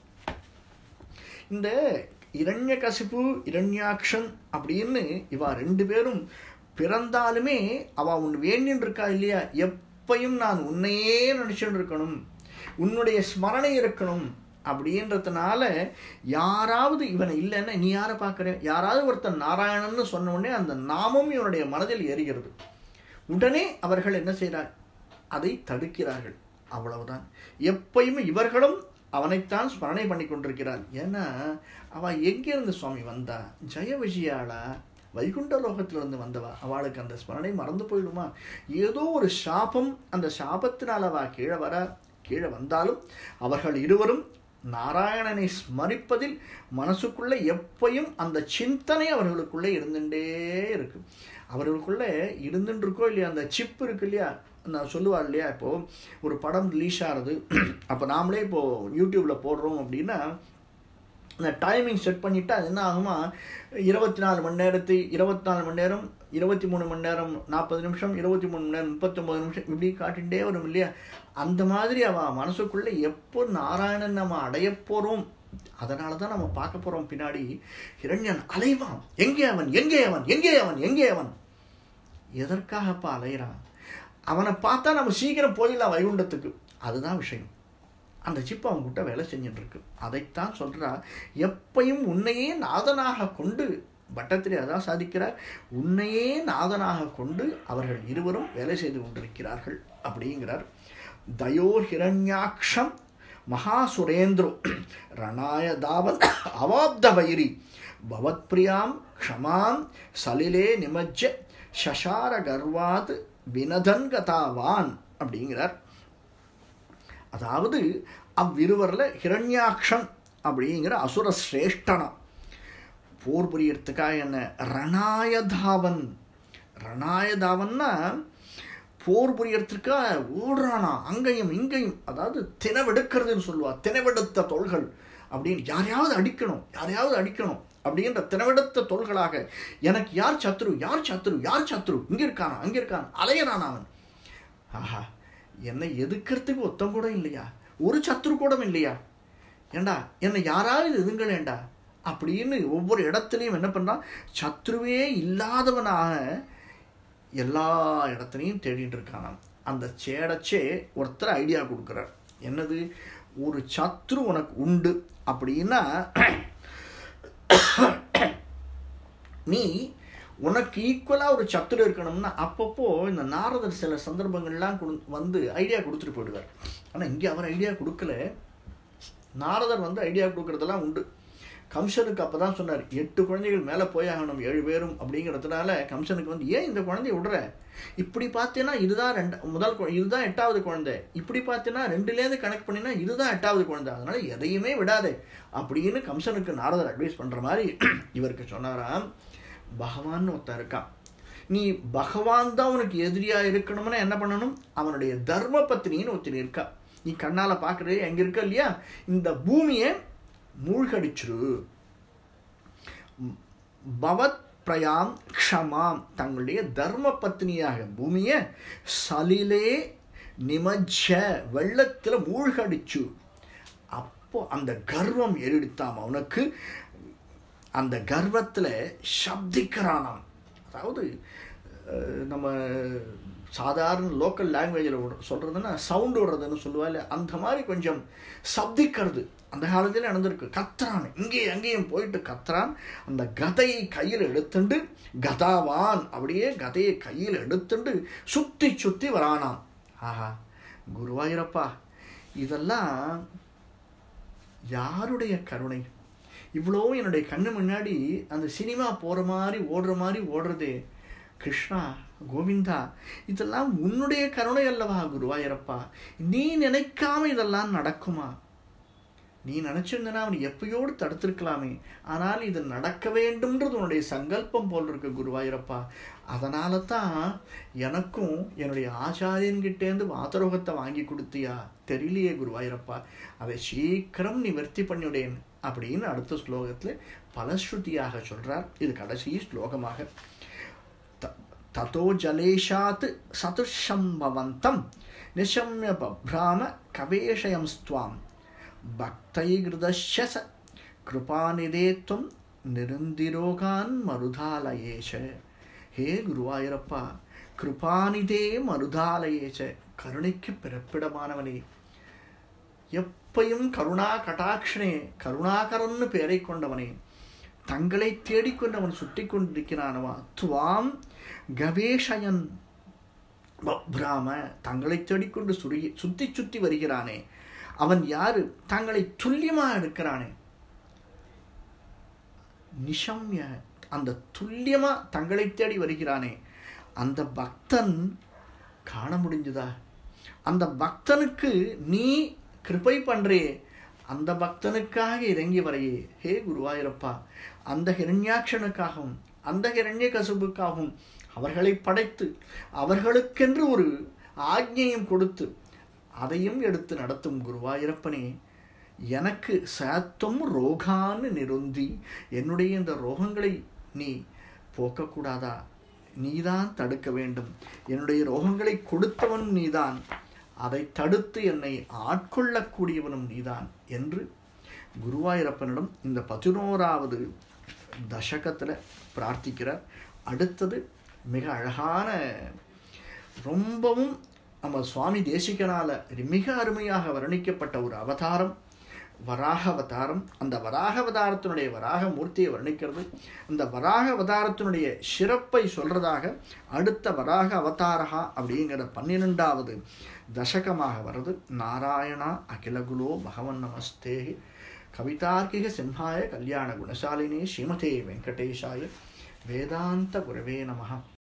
இந்த இரண்யகசிப்பு இரண்யாக்ஷன் அப்படின்னு இவா ரெண்டு பேரும் பிறந்தாலுமே அவ உன் வேண்டின்னு இருக்கா இல்லையா எப்பையும் நான் உன்னையே நினைச்சுட்டு இருக்கணும் உன்னுடைய ஸ்மரணை இருக்கணும் அப்படின்றதுனால யாராவது இவனை இல்லைன்னா நீ யாரை பார்க்குற யாராவது ஒருத்தன் நாராயணன்னு சொன்ன உடனே அந்த நாமம் இவனுடைய மனதில் ஏறுகிறது உடனே அவர்கள் என்ன செய்கிறார் அதை தடுக்கிறார்கள் அவ்வளவுதான் எப்பயுமே இவர்களும் அவனைத்தான் ஸ்மரணை பண்ணி கொண்டிருக்கிறாள் ஏன்னா அவ எங்கிருந்து சுவாமி வந்தா ஜெய விஜயாளா வைகுண்ட லோகத்திலிருந்து வந்தவா அவளுக்கு அந்த ஸ்மரணை மறந்து போயிடுமா ஏதோ ஒரு சாபம் அந்த சாபத்தினால் அவ கீழே வர கீழே வந்தாலும் அவர்கள் இருவரும் நாராயணனை ஸ்மரிப்பதில் மனசுக்குள்ளே எப்பயும் அந்த சிந்தனை அவர்களுக்குள்ளே இருந்துட்டே இருக்கு அவர்களுக்குள்ளே இருந்துட்டு இருக்கோ இல்லையா அந்த சிப் இருக்கு இல்லையா நான் சொல்லுவாள் இல்லையா இப்போது ஒரு படம் ரிலீஸ் ஆகிறது அப்போ நாமளே இப்போது யூடியூப்பில் போடுறோம் அப்படின்னா அந்த டைமிங் செட் பண்ணிவிட்டு அது என்ன ஆகுமா இருபத்தி நாலு மணி நேரத்து இருபத்தி நாலு மணி நேரம் இருபத்தி மூணு மணி நேரம் நாற்பது நிமிஷம் இருபத்தி மூணு மணி நேரம் முப்பத்தொம்பது நிமிஷம் இப்படி காட்டிகிட்டே வரும் இல்லையா அந்த மாதிரி அவன் மனசுக்குள்ளே எப்போ நாராயணன் நம்ம அடைய போகிறோம் அதனால தான் நம்ம பார்க்க போகிறோம் பின்னாடி இரண்யன் அலைவான் எங்கே அவன் எங்கே அவன் எங்கே அவன் எங்கே அவன் எதற்காகப்பா அலைகிறான் அவனை பார்த்தா நம்ம சீக்கிரம் போயிடலாம் வைகுண்டத்துக்கு அதுதான் விஷயம் அந்த சிப்பு அவங்ககிட்ட வேலை செஞ்சுட்டு இருக்கு அதைத்தான் சொல்றா எப்பையும் உன்னையே நாதனாக கொண்டு பட்டத்திலே அதான் சாதிக்கிறார் உன்னையே நாதனாக கொண்டு அவர்கள் இருவரும் வேலை செய்து கொண்டிருக்கிறார்கள் அப்படிங்கிறார் தயோர் ஹிரண்யாக்ஷம் மகாசுரேந்திரோ ரணாய தாவன் அவாப்த வைரி பவத்பிரியாம் க்ஷமாம் சலிலே நிமஜ்ஜ சசார கர்வாத் வினதன் கதாவான் அப்படிங்கிறார் அதாவது அவ்விருவரில் ஹிரண்யாக்ஷன் அப்படிங்கிற அசுர சிரேஷ்டனா போர் புரியறதுக்காக என்ன ரணாயதாவன் ரணாயதாவன்னா போர் புரியறதுக்காக ஓடுறானா அங்கேயும் இங்கேயும் அதாவது தினவெடுக்கிறதுன்னு சொல்லுவா தினவெடுத்த தொல்கள் அப்படின்னு யாரையாவது அடிக்கணும் யாரையாவது அடிக்கணும் அப்படின்ற தினவெடுத்த தொல்களாக எனக்கு யார் சத்ரு யார் சத்ரு யார் சத்ரு இங்கே இருக்கானா அங்கே இருக்கான் அலையறான் அவன் ஆஹா என்னை எதுக்கிறதுக்கு ஒத்தம் கூட இல்லையா ஒரு சத்ரு கூட இல்லையா ஏண்டா என்னை யாராவது எதுங்களேண்டா அப்படின்னு ஒவ்வொரு இடத்துலையும் என்ன பண்ணுறான் சத்ருவே இல்லாதவனாக எல்லா இடத்துலையும் தேடிட்டு இருக்கானாம் அந்த சேடச்சே ஒருத்தர் ஐடியா கொடுக்குறார் என்னது ஒரு சத்ரு உனக்கு உண்டு அப்படின்னா நீ உனக்கு ஈக்குவலாக ஒரு சத்துரு இருக்கணும்னா அப்பப்போ இந்த நாரதர் சில சந்தர்ப்பங்கள்லாம் கொடு வந்து ஐடியா கொடுத்துட்டு போயிடுவார் ஆனால் இங்கே அவர் ஐடியா கொடுக்கல நாரதர் வந்து ஐடியா கொடுக்குறதெல்லாம் உண்டு கம்சனுக்கு அப்போ தான் சொன்னார் எட்டு குழந்தைகள் மேலே போயாகணும் ஏழு பேரும் அப்படிங்கிறதுனால கம்சனுக்கு வந்து ஏன் இந்த குழந்தைய விடுற இப்படி பார்த்தீங்கன்னா இதுதான் ரெண்டு முதல் கு- இதுதான் எட்டாவது குழந்தை இப்படி பார்த்தீங்கன்னா ரெண்டுலேருந்து கனெக்ட் பண்ணினா இதுதான் எட்டாவது குழந்தை அதனால எதையுமே விடாதே அப்படின்னு கம்சனுக்கு நாரதர் அட்வைஸ் பண்ணுற மாதிரி இவருக்கு சொன்னாராம் பகவான் ஒருத்தன் இருக்கான் நீ பகவான் தான் உனக்கு எதிரியாக இருக்கணும்னா என்ன பண்ணணும் அவனுடைய தர்ம பத்னின்னு ஒருத்தர் இருக்கா நீ கண்ணால் பார்க்குறது எங்கே இருக்க இல்லையா இந்த பூமியை மூழ்கடிச்சிரு பவத் விப்ரயாம் க்ஷமாம் தங்களுடைய தர்ம பத்னியாக பூமியை சலிலே நிமஜ்ஜ வெள்ளத்தில் மூழ்கடிச்சு அப்போ அந்த கர்வம் ஏறிடுத்தாம் அவனுக்கு அந்த கர்வத்தில் சப்திக்கிறானாம் அதாவது அஹ், நம்ம சாதாரண லோக்கல் லாங்குவேஜில் சொல்கிறதுன்னா சவுண்டு விடுறதுன்னு சொல்லுவாள் அந்த மாதிரி கொஞ்சம் சப்திக்கிறது அந்த காலத்தில் நடந்திருக்கு கத்துறான் இங்கேயும் அங்கேயும் போயிட்டு கத்துறான் அந்த கதையை கையில் எடுத்துண்டு கதாவான் அப்படியே கதையை கையில் எடுத்துண்டு சுற்றி சுற்றி வரானாம் ஆஹா குருவாயூரப்பா இதெல்லாம் யாருடைய கருணை இவ்வளோ என்னுடைய கண்ணு முன்னாடி அந்த சினிமா போகிற மாதிரி ஓடுற மாதிரி ஓடுறதே கிருஷ்ணா கோவிந்தா இதெல்லாம் உன்னுடைய கருணை அல்லவா குருவாயூரப்பா நீ நினைக்காம இதெல்லாம் நடக்குமா நீ நினச்சிருந்தனா அவன் எப்பயோடு தடுத்திருக்கலாமே ஆனால் இது நடக்க வேண்டும்ன்றது உன்னுடைய சங்கல்பம் போல் இருக்கு குருவாயூரப்பா அதனால தான் எனக்கும் என்னுடைய ஆச்சாரியன்கிட்டேருந்து வாதரோகத்தை வாங்கி கொடுத்தியா தெரியலையே குருவாயூரப்பா அதை சீக்கிரம் நிவர்த்தி பண்ணிவிடேன் அப்படின்னு அடுத்த ஸ்லோகத்தில் பலஸ்ருதியாக சொல்றார் இது கடைசி ஸ்லோகமாக த- ததோ ஜலேஷாத் சதுஷம்பவந்தம் நிஷம்ய பப்ராம கவேஷயம் ஸ்துவாம் பக்தைகிருதஸ்ய ச கிருபாநிதே துவம் நிருந்திரோகான் மருதாலயேஷ ஹே குருவாயூரப்பா கிருபாநிதே மருதாலயேஷ கருணைக்கு பிறப்பிடமானவனே எப்பையும் கருணா கடாட்சனே கருணாகரன்னு பெயரை கொண்டவனே தங்களை தேடிக்கொண்டவன் சுற்றி கொண்டிருக்கிறானவா துவாம் கவேஷயன் பப்ராம தங்களை தேடிக்கொண்டு சுரி சுத்தி சுத்தி வருகிறானே அவன் யாரு தங்களை துல்லியமா எடுக்கிறானே நிஷம்ய அந்த துல்லியமா தங்களை தேடி வருகிறானே அந்த பக்தன் காண முடிஞ்சுதா அந்த பக்தனுக்கு நீ கிருபை பண்றே அந்த பக்தனுக்காக இறங்கி வரையே ஹே குருவாயூரப்பா அந்த ஹிரண்யாட்சனுக்காகவும் அந்த ஹிரண்ய கசுபுக்காகவும் அவர்களை படைத்து அவர்களுக்கென்று ஒரு ஆக்ஞையும் கொடுத்து அதையும் எடுத்து நடத்தும் குருவாயூரப்பனே எனக்கு சத்துவம் ரோகான்னு நிருந்தி என்னுடைய இந்த ரோகங்களை நீ போக்கக்கூடாதா நீதான் தடுக்க வேண்டும் என்னுடைய ரோகங்களை கொடுத்தவன் நீதான் அதை தடுத்து என்னை ஆட்கொள்ளக்கூடியவனும் நீதான் என்று குருவாயூரப்பனிடம் இந்த பதினோராவது தசகத்தில் பிரார்த்திக்கிறார் அடுத்தது மிக அழகான ரொம்பவும் நம்ம சுவாமி தேசிகனால மிக அருமையாக வர்ணிக்கப்பட்ட ஒரு அவதாரம் வராக அவதாரம் அந்த வராக அவதாரத்தினுடைய வராக மூர்த்தியை வர்ணிக்கிறது அந்த வராக அவதாரத்தினுடைய சிறப்பை சொல்றதாக அடுத்த வராக அவதாரகா அப்படிங்கிற பன்னிரெண்டாவது தசகமாக வருது நாராயணா அகிலகுலோ பகவன் நமஸ்தே கவிதார்க்கிக சிம்ஹாய கல்யாண குணசாலினே ஸ்ரீமதே வெங்கடேஷாய வேதாந்த குரவே நமः